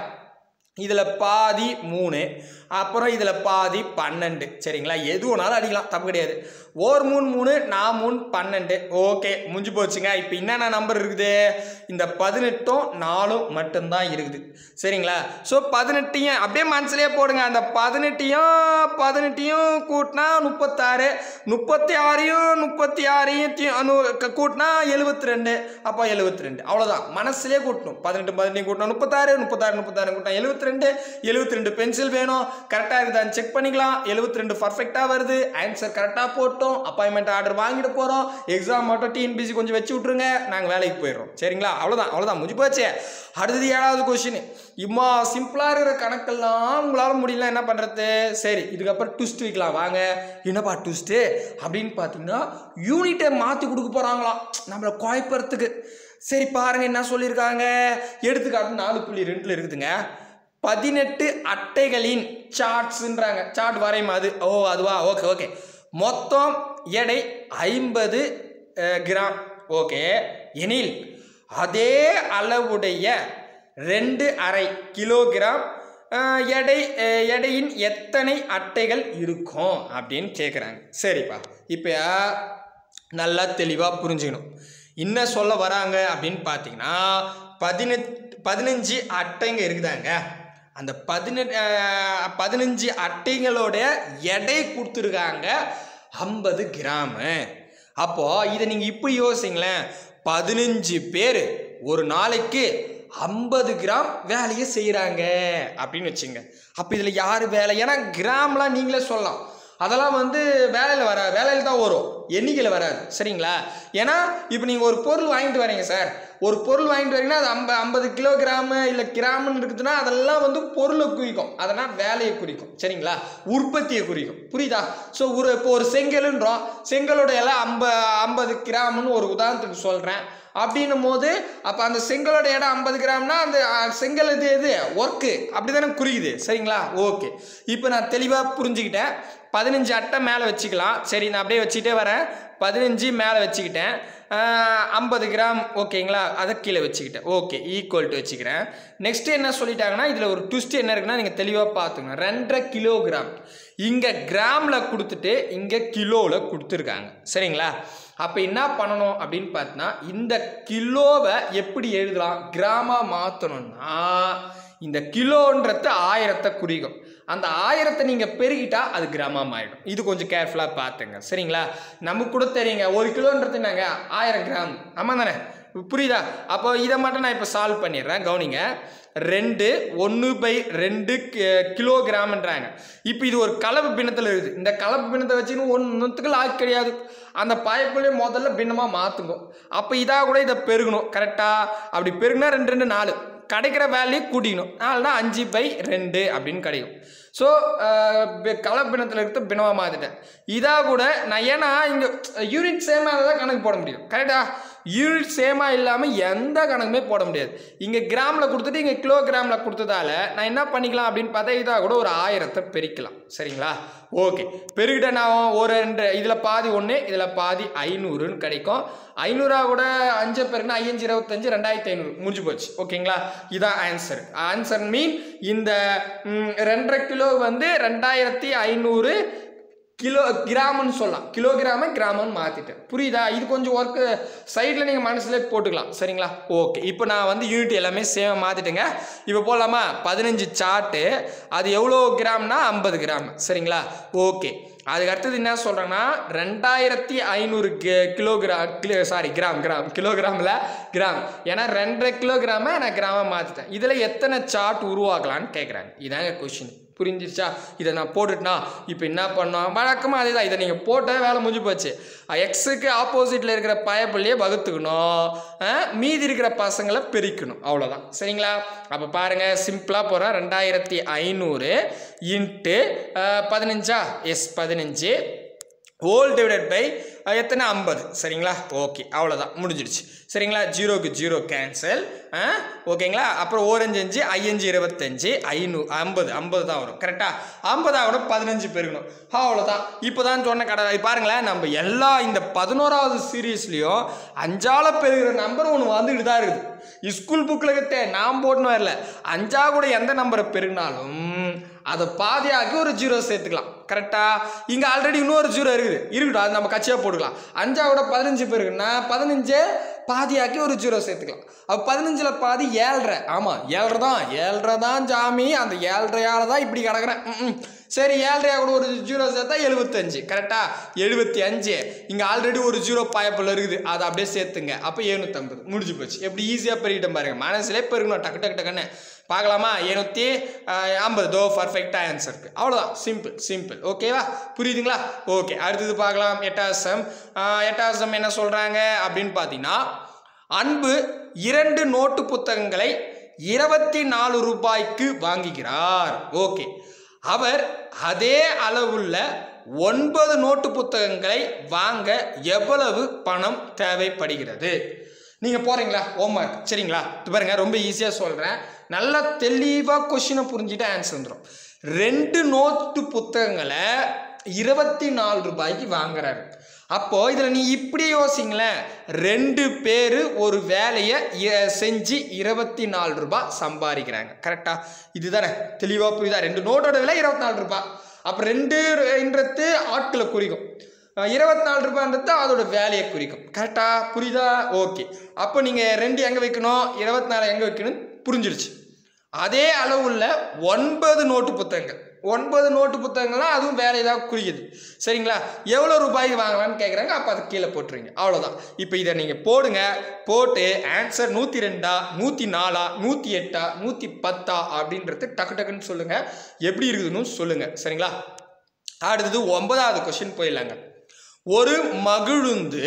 இதில் பாதி மூணு அப்புறம் இதில் பாதி பன்னெண்டு சரிங்களா எது வேணாலும் அடிக்கலாம் தப்பு கிடையாது ஓர் மூணு மூணு நான் மூணு பன்னெண்டு ஓகே முடிஞ்சு போச்சுங்க இப்போ என்னென்ன நம்பர் இருக்குது இந்த பதினெட்டும் நாலும் மட்டும்தான் இருக்குது சரிங்களா ஸோ பதினெட்டையும் அப்படியே மனசுலேயே போடுங்க அந்த பதினெட்டையும் பதினெட்டையும் கூட்டினா முப்பத்தாறு முப்பத்தி ஆறையும் முப்பத்தி ஆறையும் கூட்டினா எழுபத்தி ரெண்டு அப்போ எழுபத்தி ரெண்டு அவ்வளோதான் மனசுலேயே கூட்டணும் பதினெட்டு பதினெட்டு கூட்டணும் முப்பத்தாறு முப்பத்தாறு முப்பத்தாறு கூட்டினா எழுபத்தி ரெண்டு எழுபத்தி ரெண்டு பென்சில் வேணும் கரெக்டாக இருக்குதான்னு செக் பண்ணிக்கலாம் எழுபத்தி ரெண்டு பர்ஃபெக்டாக வருது ஆன்சர் கரெக்டாக போட்டோம் அப்பாயின்மெண்ட் ஆர்டர் வாங்கிட்டு போகிறோம் எக்ஸாம் மட்டும் டிஎன்பிசி கொஞ்சம் வச்சு விட்ருங்க நாங்கள் வேலைக்கு போயிடுறோம் சரிங்களா அவ்வளோதான் அவ்வளோதான் முடிஞ்சு போச்சு அடுத்தது ஏழாவது கொஷின் இம்மா சிம்பிளாக இருக்கிற கணக்கெல்லாம் உங்களால் முடியல என்ன பண்ணுறது சரி இதுக்கப்புறம் ட்விஸ்ட் வைக்கலாம் வாங்க என்னப்பா ட்விஸ்ட்டு அப்படின்னு பார்த்தீங்கன்னா யூனிட்டை மாற்றி கொடுக்க போகிறாங்களாம் நம்மளை குழப்பறதுக்கு சரி பாருங்க என்ன சொல்லியிருக்காங்க எடுத்துக்காட்டு நாலு புள்ளி ரெண்டில் இருக்குதுங்க பதினெட்டு அட்டைகளின் சார்ட்ஸுன்றாங்க சார்ட் வரையும் அது ஓ அதுவா ஓகே ஓகே மொத்தம் எடை ஐம்பது கிராம் ஓகே எனில் அதே அளவுடைய ரெண்டு அரை கிலோகிராம் அஹ், எடை அஹ், எடையின் எத்தனை அட்டைகள் இருக்கும் அப்படின்னு கேட்குறாங்க சரிப்பா இப்போ நல்லா தெளிவாக புரிஞ்சுக்கணும் என்ன சொல்ல வராங்க அப்படின்னு பார்த்தீங்கன்னா பதினெட் பதினஞ்சு அட்டைங்க இருக்குதாங்க அந்த பதினெட்டு பதினஞ்சு அட்டைங்களோட எடை கொடுத்துருக்காங்க ஐம்பது கிராமு அப்போ இதை நீங்கள் இப்படி யோசிங்களேன் பதினஞ்சு பேர் ஒரு நாளைக்கு ஐம்பது கிராம் வேலையை செய்கிறாங்க அப்படின்னு வச்சுங்க அப்போ இதில் யார் வேலை ஏன்னா கிராம்லாம் நீங்களே சொல்லலாம் அதெல்லாம் வந்து வேலையில் வராது வேலையில் தான் வரும் எண்ணிக்கையில் வராது சரிங்களா ஏன்னா இப்போ நீங்கள் ஒரு பொருள் வாங்கிட்டு வரீங்க சார் ஒரு பொருள் வாங்கிட்டு வரீங்கன்னா அது ஐம்ப ஐம்பது கிலோகிராமு இல்லை கிராம்னு இருக்குதுன்னா அதெல்லாம் வந்து பொருளை குறிக்கும் அதெல்லாம் வேலையை குறிக்கும் சரிங்களா உற்பத்தியை குறிக்கும் புரியுதா ஸோ ஒரு இப்போ ஒரு செங்கலுன்றோம் செங்கலோட எல்லாம் ஐம்ப ஐம்பது கிராம்னு ஒரு உதாரணத்துக்கு சொல்கிறேன் அப்படின்னும் போது அப்போ அந்த செங்கலோட இடம் ஐம்பது கிராம்னா அந்த அஹ், செங்கல் இது எது ஒர்க்கு அப்படி தானே குறியுது சரிங்களா ஓகே இப்போ நான் தெளிவாக புரிஞ்சுக்கிட்டேன் பதினஞ்சு அட்டை மேலே வச்சுக்கலாம் சரி நான் அப்படியே வச்சுக்கிட்டே வரேன் பதினஞ்சு மேலே வச்சுக்கிட்டேன் ஐம்பது கிராம் ஓகேங்களா அதை கீழே வச்சுக்கிட்டேன் ஓகே ஈக்குவல் டு வச்சுக்கிறேன் நெக்ஸ்ட் என்ன சொல்லிட்டாங்கன்னா இதில் ஒரு ட்விஸ்ட் என்ன இருக்குன்னா நீங்கள் தெளிவாக பார்த்துங்க ரெண்டரை கிலோகிராம் இங்கே கிராமில் கொடுத்துட்டு இங்கே கிலோவில் கொடுத்துருக்காங்க சரிங்களா அப்போ என்ன பண்ணணும் அப்படின்னு பார்த்தீங்கன்னா இந்த கிலோவை எப்படி எழுதலாம் கிராமாக மாற்றணும்னா இந்த கிலோன்றது ஆயிரத்தை குறிக்கும் அந்த ஆயிரத்தை நீங்கள் பெருகிட்டா அது கிராமம் ஆகிடும் இது கொஞ்சம் கேர்ஃபுல்லாக பார்த்துங்க சரிங்களா நமக்கு கூட தெரியுங்க ஒரு கிலோன்றது என்னங்க ஆயிரம் கிராம் ஆமாம் தானே புரியுதா அப்போ இதை மட்டும் நான் இப்போ சால்வ் பண்ணிடுறேன் கவனிங்க ரெண்டு ஒன்று பை ரெண்டு கிலோகிராம்ன்றாங்க இப்போ இது ஒரு கலப்பு பின்னத்தில் இருக்குது இந்த கலப்பு பின்னத்தை வச்சுன்னு ஒன்றுத்துக்கு லாக் கிடையாது அந்த பாய்ப்புலேயே முதல்ல பின்னமாக மாற்றுங்க அப்போ இதாக கூட இதை பெருகணும் கரெக்டாக அப்படி பெருகுனா ரெண்டு ரெண்டு நாலு கிடைக்கிற வேல்யூ கூட்டிக்கணும் நாலுனா அஞ்சு பை ரெண்டு அப்படின்னு கிடைக்கும் ஸோ கலப்பினத்தில் இருக்க பிணமாக மாற்றிட்டேன் இதாக கூட நான் ஏன்னா இங்கே யூனிட் சேமாக தான் கணக்கு போட முடியும் கரெக்டா யூனிட் சேமாக இல்லாமல் எந்த கணக்குமே போட முடியாது இங்கே கிராமில் கொடுத்துட்டு இங்கே கிலோகிராமில் கொடுத்ததால நான் என்ன பண்ணிக்கலாம் அப்படின்னு பார்த்தா இதாக கூட ஒரு ஆயிரத்தை பெருக்கலாம் சரிங்களா ஓகே பெருகிட்ட நான் ஒரு ரெண்டு இதில் பாதி ஒன்று இதில் பாதி ஐநூறுன்னு கிடைக்கும் ஐநூறா கூட அஞ்சு பேருக்குன்னா ஐயஞ்சு இருபத்தஞ்சு ரெண்டாயிரத்தி ஐநூறு முடிஞ்சு போச்சு ஓகேங்களா இதான் ஆன்சர் ஆன்சர் மீன் இந்த ம், ரெண்டரை கிலோ வந்து ரெண்டாயிரத்தி ஐநூறு கிலோ கிராம்னு சொல்லலாம் கிலோகிராம கிராமம்னு மாற்றிட்டேன் புரியுதா இது கொஞ்சம் ஒர்க்கு சைடில் நீங்கள் மனசுல போட்டுக்கலாம் சரிங்களா ஓகே இப்போ நான் வந்து யூனிட் எல்லாமே சேம் மாற்றிட்டேங்க இப்போ போடலாமா பதினஞ்சு சார்ட்டு அது எவ்வளோ கிராம்னா ஐம்பது கிராம் சரிங்களா ஓகே அதுக்கு அடுத்தது என்ன சொல்கிறேன்னா ரெண்டாயிரத்தி ஐநூறு kilogram kilo sorry gram gram கிலோகிராமில் கிராம் ஏன்னா ரெண்டரை கிலோகிராமை நான் கிராமம் மாற்றிட்டேன் இதில் எத்தனை சார்ட் உருவாக்கலான்னு கேட்குறாங்க இதாங்க கொஷின் புரிஞ்சிருச்சா இதை நான் போட்டுட்டேனா இப்போ என்ன பண்ணோம் வழக்கமாக அதே தான் இதை நீங்கள் போட்ட வேலை முடிஞ்சு போச்சு எக்ஸுக்கு ஆப்போசிட்டில் இருக்கிற பயப்பிள்ளையே வகுத்துக்கணும் அஹ், மீதி இருக்கிற பசங்களை பிரிக்கணும் அவ்வளோதான் சரிங்களா அப்போ பாருங்கள் சிம்பிளாக போகிறேன் ரெண்டாயிரத்தி ஐநூறு இன்ட்டு பதினஞ்சா எஸ் பதினஞ்சு ஹோல் டிவைடட் பை எத்தனை ஐம்பது சரிங்களா ஓகே அவ்வளோதான் முடிஞ்சிடுச்சு சரிங்களா ஜீரோக்கு ஜீரோ கேன்சல் ஓகேங்களா அப்புறம் ஓரஞ்சு அஞ்சு ஐயஞ்சு இருபத்தஞ்சு ஐநூறு ஐம்பது ஐம்பது தான் வரும் கரெக்டாக ஐம்பதாக கூட பதினஞ்சு பெருகணும் அவ்வளோதான் இப்போ தான் சொன்ன கடை இது பாருங்களேன் நம்ம எல்லா இந்த பதினோராவது சீரீஸ்லேயும் அஞ்சால பெருகிற நம்பர் ஒன்று வந்துக்கிட்டு தான் இருக்குது ஸ்கூல் புக்கில் கிட்ட நான் போட்டுன்னு வரல அஞ்சா கூட எந்த நம்பரை பெருகினாலும் அதை பாதியாக்கி ஒரு ஜீரோ சேர்த்துக்கலாம் கரெக்டா இங்கே ஆல்ரெடி இன்னொரு ஜீரோ இருக்குது இருக்கட்டும் அது நம்ம கட்சியாக போட்டுக்கலாம் அஞ்சா கூட பதினஞ்சு பேருக்குன்னா பதினஞ்சு பாதியாக்கி ஒரு ஜீரோ சேர்த்துக்கலாம் அப்போ பதினஞ்சில் பாதி ஏழ்ரை ஆமாம் ஏழ்ரை தான் ஏழ்ரை தான் ஜாமி அந்த ஏழ்ரையால தான் இப்படி கிடக்குறேன் ம், ம். சரி ஏழ்ரையா கூட ஒரு ஜீரோ சேர்த்தா எழுபத்தஞ்சு கரெக்டா எழுபத்தி அஞ்சு இங்கே ஆல்ரெடி ஒரு ஜீரோ பாயப்பில் இருக்குது அதை அப்படியே சேர்த்துங்க அப்போ எழுநூற்றம்பது முடிஞ்சு போச்சு எப்படி ஈஸியாக பெருகிட்டேன் பாருங்க மனசுலேயே பெருகணும் டக்கு டக்கு டக்குன்னு பார்க்கலாமா எழுநூற்றி ஐம்பது தோ பர்ஃபெக்டாக ஆன்சர் இருக்குது அவ்வளோதான் சிம்பிள் சிம்பிள் ஓகேவா புரியுதுங்களா ஓகே அடுத்தது பார்க்கலாம் எட்டாசம் எட்டாசம் என்ன சொல்கிறாங்க அப்படின்னு பார்த்தீங்கன்னா அன்பு இரண்டு நோட்டு புத்தகங்களை இருபத்தி நாலு ரூபாய்க்கு வாங்குகிறார் ஓகே அவர் அதே அளவுள்ள ஒன்பது நோட்டு புத்தகங்களை வாங்க எவ்வளவு பணம் தேவைப்படுகிறது நீங்கள் போகிறீங்களா ஹோம்ஒர்க் சரிங்களா இது பாருங்க ரொம்ப ஈஸியாக சொல்கிறேன் நல்லா தெளிவாக கொஷினை புரிஞ்சுட்டு ஆன்சர் வந்துடும் ரெண்டு நோட்டு புத்தகங்களை இருபத்தி நாலு ரூபாய்க்கு வாங்குறாரு அப்போ இதில் நீ இப்படி யோசிங்களேன் ரெண்டு பேர் ஒரு வேலையை இ- செஞ்சு இருபத்தி நாலு ரூபாய் சம்பாதிக்கிறாங்க கரெக்டா இதுதானே தெளிவாக புரியுதா ரெண்டு நோட்டோட விலை இருபத்தி நாலு ரூபாய் அப்போ ரெண்டுன்றது ஆட்களை குறிக்கும் இருபத்தி நாலு ரூபான்றது அதோட வேலையை குறிக்கும் கரெக்டா புரியுதா ஓகே அப்போ நீங்கள் ரெண்டு எங்கே வைக்கணும் இருபத்தி நாலு எங்கே வைக்கணும் புரிஞ்சிருச்சு அதே அளவுள்ள ஒன்பது நோட்டு புத்தகங்கள் ஒன்பது நோட்டு புத்தகங்கள்லாம் அதுவும் வேற ஏதாவது குறிக்குது சரிங்களா எவ்வளோ ரூபாய்க்கு வாங்கலாம்னு கேட்குறாங்க அப்போ அது கீழே போட்டுருங்க அவ்வளோதான் இப்போ இதை நீங்கள் போடுங்க போட்டு ஆன்சர் நூற்றி ரெண்டா நூற்றி நாலா நூற்றி எட்டா நூற்றி பத்தா அப்படின்றது டக்கு டக்குன்னு சொல்லுங்கள் எப்படி இருக்குதுன்னு சொல்லுங்கள் சரிங்களா அடுத்தது ஒன்பதாவது கொஸ்டின் போயிடலாங்க ஒரு மகிழுந்து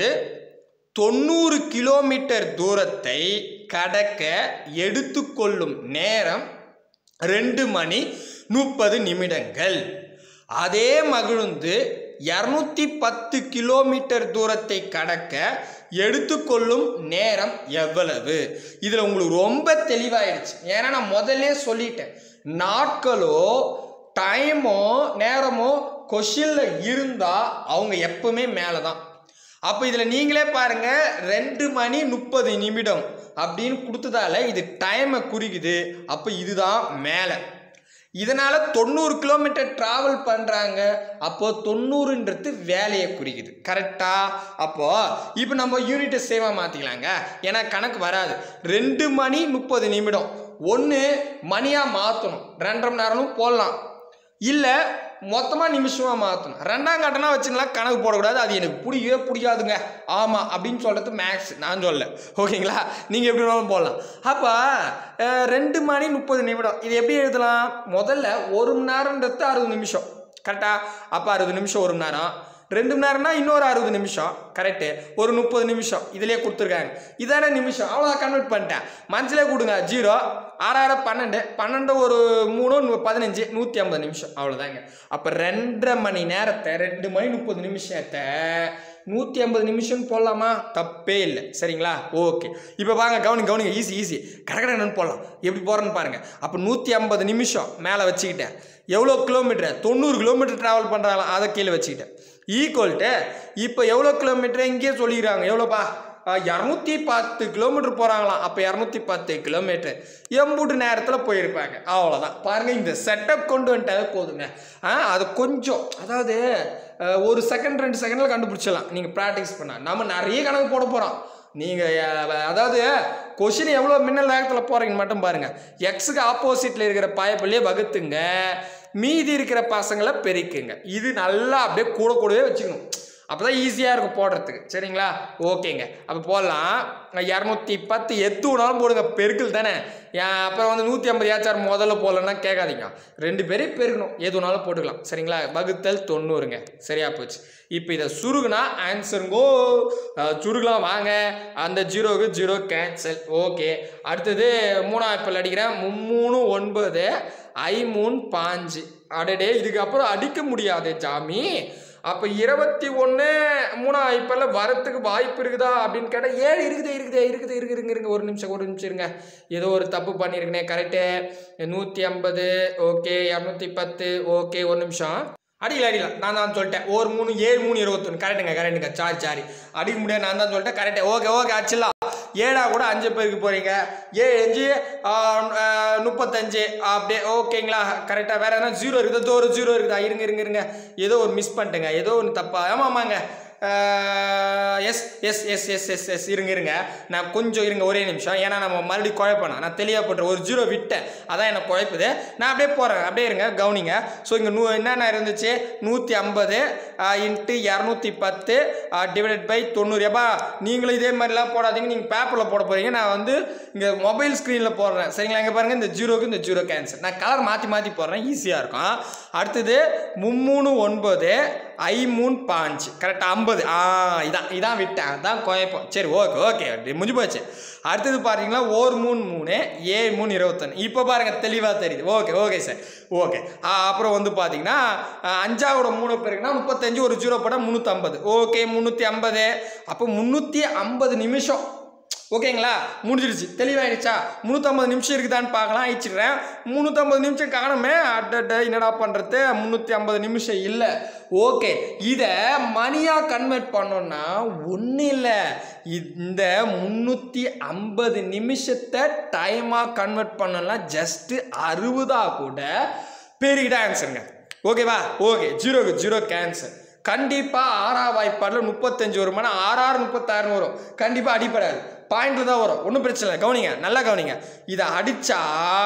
தொண்ணூறு கிலோமீட்டர் தூரத்தை கடக்க எடுத்துக்கொள்ளும் நேரம் ரெண்டு மணி முப்பது நிமிடங்கள் அதே மகிழுந்து இரநூத்தி பத்து கிலோமீட்டர் தூரத்தை கடக்க எடுத்துக்கொள்ளும் நேரம் எவ்வளவு இதில் உங்களுக்கு ரொம்ப தெளிவாயிடுச்சு ஏன்னா நான் முதல்ல சொல்லிட்டேன் நாட்களோ டைமோ நேரமோ கொஷினில் இருந்தால் அவங்க எப்பவுமே மேலே தான் அப்போ இதில் நீங்களே பாருங்க ரெண்டு மணி முப்பது நிமிடம் அப்படின்னு கொடுத்ததால இது டைமை குறிக்குது அப்போ இதுதான் மேலே இதனால் தொண்ணூறு கிலோமீட்டர் ட்ராவல் பண்ணுறாங்க அப்போது தொண்ணூறுன்றது வேலையை குறிக்குது கரெக்டா அப்போது இப்போ நம்ம யூனிட்டை சேவாக மாற்றிக்கலாங்க ஏன்னா கணக்கு வராது ரெண்டு மணி முப்பது நிமிடம் ஒன்று மணியாக மாற்றணும் ரெண்டரை மணி நேரமும் போடலாம் இல்லை மொத்தமாக நிமிஷமாக மாற்றணும் ரெண்டாம் கட்டணா வச்சுக்கலாம் கணக்கு போடக்கூடாது அது எனக்கு பிடிக்கவே பிடிக்காதுங்க ஆமாம் அப்படின்னு சொல்கிறது மேக்ஸ் நான் சொல்ல ஓகேங்களா நீங்கள் எப்படி வேணாலும் போடலாம் அப்போ அஹ், ரெண்டு மணி முப்பது நிமிடம் இது எப்படி எழுதலாம் முதல்ல ஒரு மணி நேரன்றது அறுபது நிமிஷம் கரெக்டா அப்போ அறுபது நிமிஷம் ஒரு மணி நேரம் ரெண்டு மணி நேரம்னா இன்னொரு அறுபது நிமிஷம் கரெக்டு ஒரு முப்பது நிமிஷம் இதிலே கொடுத்துருக்காங்க இதான நிமிஷம் அவ்வளோ கன்வெர்ட் பண்ணிட்டேன் மனசிலே கொடுங்க ஜீரோ ஆறாயிரம் பன்னெண்டு பன்னெண்டு ஒரு மூணு நூ- பதினஞ்சு நூற்றி ஐம்பது நிமிஷம் அவ்வளோதாங்க அப்போ ரெண்டரை மணி நேரத்தை ரெண்டு மணி முப்பது நிமிஷத்தை நூற்றி ஐம்பது நிமிஷம் போடலாமா தப்பே இல்லை சரிங்களா ஓகே இப்போ வாங்க கவனிங்க கவனிங்க ஈஸி ஈஸி கடற்கடன்னு போடலாம் எப்படி போகிறேன்னு பாருங்கள் அப்போ நூற்றி ஐம்பது நிமிஷம் மேலே வச்சுக்கிட்டேன் எவ்வளோ கிலோமீட்டர் தொண்ணூறு கிலோமீட்டர் ட்ராவல் பண்ணுறாங்களாம் அதை கீழே வச்சுக்கிட்டேன் ஈக்குவல்ட்டு இப்போ எவ்வளோ கிலோமீட்டர் இங்கேயே சொல்லிக்கிறாங்க எவ்வளோப்பா இரநூத்தி பத்து கிலோமீட்டர் போகிறாங்களாம் அப்போ இரநூத்தி பத்து கிலோமீட்டர் எம்பூட்டு நேரத்தில் போயிருப்பாங்க அவ்வளோதான் பாருங்கள் இந்த செட்டப் கொண்டு வந்துட்டாவே போதுங்க ஆ அது கொஞ்சம் அதாவது அஹ், ஒரு செகண்ட் ரெண்டு செகண்டில் கண்டுபிடிச்சிடலாம் நீங்கள் ப்ராக்டிஸ் பண்ண நம்ம நிறைய கணக்கு போட போகிறோம் நீங்கள் அதாவது கொஷின் எவ்வளோ மின்னல் வேகத்தில் போகிறீங்கன்னு மட்டும் பாருங்கள் எக்ஸுக்கு ஆப்போசிட்டில் இருக்கிற பாயப்பள்ளியே வகுத்துங்க மீதி இருக்கிற பசங்களை பெருக்குங்க இது நல்லா அப்படியே கூட கூடவே வச்சுக்கணும் அப்போ தான் ஈஸியாக இருக்கும் போடுறதுக்கு சரிங்களா ஓகேங்க அப்போ போடலாம் இரநூத்தி பத்து எத்து வேணாலும் போடுங்க பெருக்கல் தானே ஏன் அப்புறம் வந்து நூற்றி ஐம்பது ஏச்சார் முதல்ல போடலன்னா கேட்காதீங்க ரெண்டு பேரையும் பெருக்கணும் எது வேணாலும் போட்டுக்கலாம் சரிங்களா வகுத்தல் தொண்ணூறுங்க சரியா போச்சு இப்போ இதை சுருகுனா ஆன்சருங்கோ அஹ், சுருகலாம் வாங்க அந்த ஜீரோவுக்கு ஜீரோ கேன்சல் ஓகே அடுத்தது மூணாவது இப்போ அடிக்கிறேன் மும்மூணு ஒன்பது ஐ மூணு பாஞ்சு அடடே இதுக்கப்புறம் அடிக்க முடியாது ஜாமி அப்போ இருபத்தி ஒன்று மூணா ஐப்பில் வரத்துக்கு வாய்ப்பு இருக்குதா அப்படின்னு கேட்டால் ஏழு இருக்குது இருக்குது இருக்குது இருக்குது இருங்க இருங்க ஒரு நிமிஷம் ஒரு நிமிஷம் இருங்க ஏதோ ஒரு தப்பு பண்ணியிருக்கனே கரெக்டு நூற்றி ஐம்பது ஓகே இரநூத்தி பத்து ஓகே ஒரு நிமிஷம் அடிக்கல அடிக்கலாம் நான் தான் சொல்லிட்டேன் ஒரு மூணு ஏழு மூணு இருபத்தொன்று கரெக்டுங்க கரெக்டுங்க சாரி சாரி அடிக்க முடியாது நான் தான் சொல்லிட்டேன் கரெக்டு ஓகே ஓகே அடிச்சிடலாம் ஏழா கூட அஞ்சு பேருக்கு போகிறீங்க ஏழு அஞ்சு ஆ, ஆ, முப்பத்தஞ்சு அப்படியே ஓகேங்களா கரெக்டாக வேறு எதனா ஜீரோ இருக்குது ஏதோ ஒரு ஜீரோ இருக்குதா இருங்க இருங்க இருங்க ஏதோ ஒரு மிஸ் பண்ணிட்டேங்க ஏதோ ஒன்று தப்பா ஆமாம் ஆமாங்க yes yes yes yes yes yes இருங்க இருங்க நான் கொஞ்சம் இருங்க ஒரே நிமிஷம் ஏன்னா நம்ம மறுபடியும் குழப்பணும் நான் தெளிவாக போட்டுறேன் ஒரு ஜீரோ விட்டேன் அதான் எனக்கு குழப்புது நான் அப்படியே போகிறேன் அப்படியே இருங்க கவனிங்க ஸோ இங்கே நூ என்னென்ன இருந்துச்சு நூற்றி ஐம்பது இன்ட்டு இரநூத்தி பத்து டிவைடட் பை தொண்ணூறு எப்பா நீங்களும் இதே மாதிரிலாம் போடாதீங்க நீங்கள் பேப்பரில் போட போகிறீங்க நான் வந்து இங்கே மொபைல் ஸ்க்ரீனில் போடுறேன் சரிங்களா இங்கே பாருங்கள் இந்த ஜீரோக்கு இந்த ஜீரோ கேன்சல் நான் கலர் மாற்றி மாற்றி போடுறேன் ஈஸியாக இருக்கும் அடுத்தது மும்மூணு ஒன்பது ஐ மூணு பாஞ்சு கரெக்டாக ஐம்பது ஆ இதான் இதான் விட்டேன் அதான் குழப்பம் சரி ஓகே ஓகே அப்படி முடிஞ்சு போச்சு அடுத்தது பார்த்தீங்கன்னா ஒரு மூணு மூணு ஏழு மூணு இருபத்தொன்று இப்போ பாருங்கள் தெளிவாக தெரியுது ஓகே ஓகே சார் ஓகே அப்புறம் வந்து பார்த்தீங்கன்னா ஆ, அஞ்சாவோட மூணு பேருக்குன்னா முப்பத்தஞ்சு ஒரு ஜீரோ போட்டால் முந்நூற்றம்பது ஓகே முந்நூற்றி ஐம்பது அப்போ முந்நூற்றி ஐம்பது நிமிஷம் ஓகேங்களா முடிஞ்சிருச்சு தெளிவாயிடுச்சா முந்நூற்றம்பது நிமிஷம் இருக்குதான்னு பார்க்கலாம் ஆயிடுச்சிடுறேன் முந்நூற்றம்பது நிமிஷம் காணுமே அட்டட்ட என்னடா பண்ணுறது முந்நூற்றி ஐம்பது நிமிஷம் இல்லை ஓகே இதை மணியாக கன்வெர்ட் பண்ணோன்னா ஒன்றும் இல்லை இந்த முந்நூற்றி ஐம்பது நிமிஷத்தை டைமாக கன்வெர்ட் பண்ணலாம் ஜஸ்ட்டு அறுபதா கூட பெரிய ஆன்சருங்க ஓகேவா ஓகே ஜீரோக்கு ஜீரோ கேன்சர் கண்டிப்பாக ஆறா வாய்ப்பாடில் முப்பத்தஞ்சு வரும் ஆனால் ஆறாறு முப்பத்தாறுன்னு வரும் கண்டிப்பாக அடிப்படாது பாயிண்ட்ல தான் வரும் ஒன்றும் பிரச்சனை இல்லை கவனிங்க நல்லா கவனிங்க இதை அடித்தா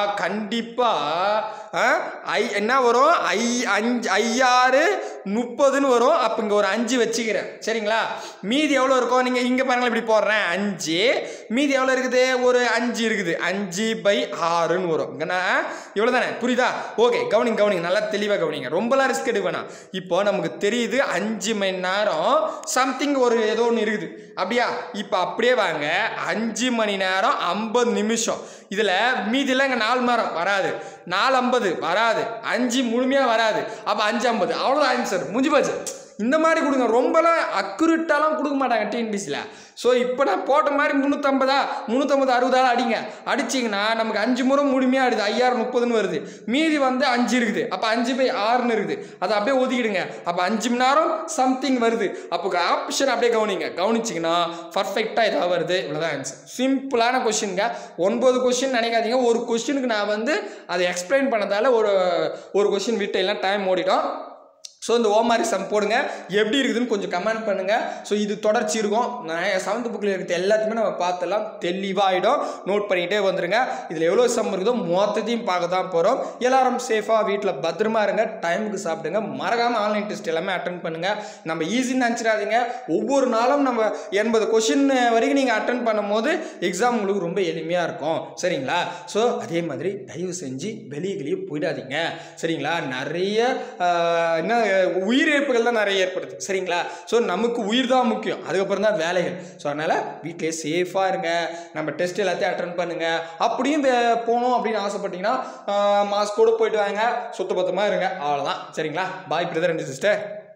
கண்டிப்பாக ஐ என்ன வரும் ஐ அஞ்சு ஐயாறு முப்பதுன்னு வரும் அப்போ இங்கே ஒரு அஞ்சு வச்சுக்கிறேன் சரிங்களா மீதி எவ்வளோ இருக்கும் நீங்கள் இங்கே பாருங்களேன் இப்படி போடுறேன் அஞ்சு மீதி எவ்வளோ இருக்குது ஒரு அஞ்சு இருக்குது அஞ்சு பை ஆறுன்னு வரும் இங்கே இவ்வளோ தானே புரியுதா ஓகே கவனிங்க கவனிங்க நல்லா தெளிவாக கவனிங்க ரொம்பலாம் ரிஸ்க் எடுக்க வேணாம் இப்போ நமக்கு தெரியுது அஞ்சு மணி நேரம் சம்திங் ஒரு ஏதோ ஒன்று இருக்குது அப்படியா இப்போ அப்படியே வாங்க அஞ்சு மணி நேரம் ஐம்பது நிமிஷம் இதில் மீதிலாம் இங்கே நாலு மணி நேரம் வராது நாலு ஐம்பது வராது அஞ்சு முழுமையாக வராது அப்போ அஞ்சு ஐம்பது அவ்வளோதான் ஆன்சர் முடிஞ்சு போச்சு இந்த மாதிரி கொடுங்க ரொம்பலாம் அக்குரேட்டாலாம் கொடுக்க மாட்டாங்க டிஎன்பிசியில் ஸோ இப்போ நான் போட்ட மாதிரி முந்நூற்றம்பதா முந்நூற்றம்பது அறுபதா அடிங்க அடிச்சிங்கன்னா நமக்கு அஞ்சு முறை முழுமையாக ஆடுது ஐயாயிரம் முப்பதுன்னு வருது மீதி வந்து அஞ்சு இருக்குது அப்போ அஞ்சு பை ஆறுன்னு இருக்குது அதை அப்படியே ஒதுக்கிடுங்க அப்போ அஞ்சு மணி நேரம் சம்திங் வருது அப்போ ஆப்ஷன் அப்படியே கவனிங்க கவனிச்சிங்கன்னா பர்ஃபெக்டாக இதாக வருது இவ்வளோதான் ஆன்சர் சிம்பிளான கொஷினுங்க ஒன்பது கொஷின் நினைக்காதீங்க ஒரு கொஷினுக்கு நான் வந்து அதை எக்ஸ்பிளைன் பண்ணதால ஒரு ஒரு கொஷின் விட்டு எல்லாம் டைம் ஓடிட்டோம் ஸோ இந்த ஓமாரி சம் போடுங்க எப்படி இருக்குதுன்னு கொஞ்சம் கமெண்ட் பண்ணுங்கள் ஸோ இது தொடர்ச்சி இருக்கும் நான் செவன்த் புக்கில் இருக்கிறது எல்லாத்தையுமே நம்ம பார்த்தெல்லாம் தெளிவாகிடும் நோட் பண்ணிக்கிட்டே வந்துருங்க இதில் எவ்வளோ சம் இருக்குதோ மொத்தத்தையும் பார்க்க தான் போகிறோம் எல்லாரும் சேஃபாக வீட்டில் பத்திரமா இருங்க டைமுக்கு சாப்பிடுங்க மறக்காமல் ஆன்லைன் டெஸ்ட் எல்லாமே அட்டன் பண்ணுங்கள் நம்ம ஈஸின்னு நினச்சிடாதீங்க ஒவ்வொரு நாளும் நம்ம எண்பது கொஷின் வரைக்கும் நீங்கள் அட்டன் பண்ணும்போது எக்ஸாம் உங்களுக்கு ரொம்ப எளிமையாக இருக்கும் சரிங்களா ஸோ அதே மாதிரி தயவு செஞ்சு வெளியே வெளியே போயிடாதீங்க சரிங்களா நிறைய ஆஹ், என்ன உயிரிழப்புகள் தான் நிறைய ஏற்படுது சரிங்களா ஸோ நமக்கு உயிர் தான் முக்கியம் அதுக்கப்புறம் தான் வேலைகள் ஸோ அதனால் வீட்டிலே சேஃபாக இருங்க நம்ம டெஸ்ட் எல்லாத்தையும் அட்டன் பண்ணுங்க அப்படியும் வே- போகணும் அப்படின்னு ஆசைப்பட்டீங்கன்னா மாஸ்கோடு போயிட்டு வாங்க சுத்த பத்தமாக இருங்க அவ்வளோதான் சரிங்களா பாய் பிரதர் அண்ட் சிஸ்டர்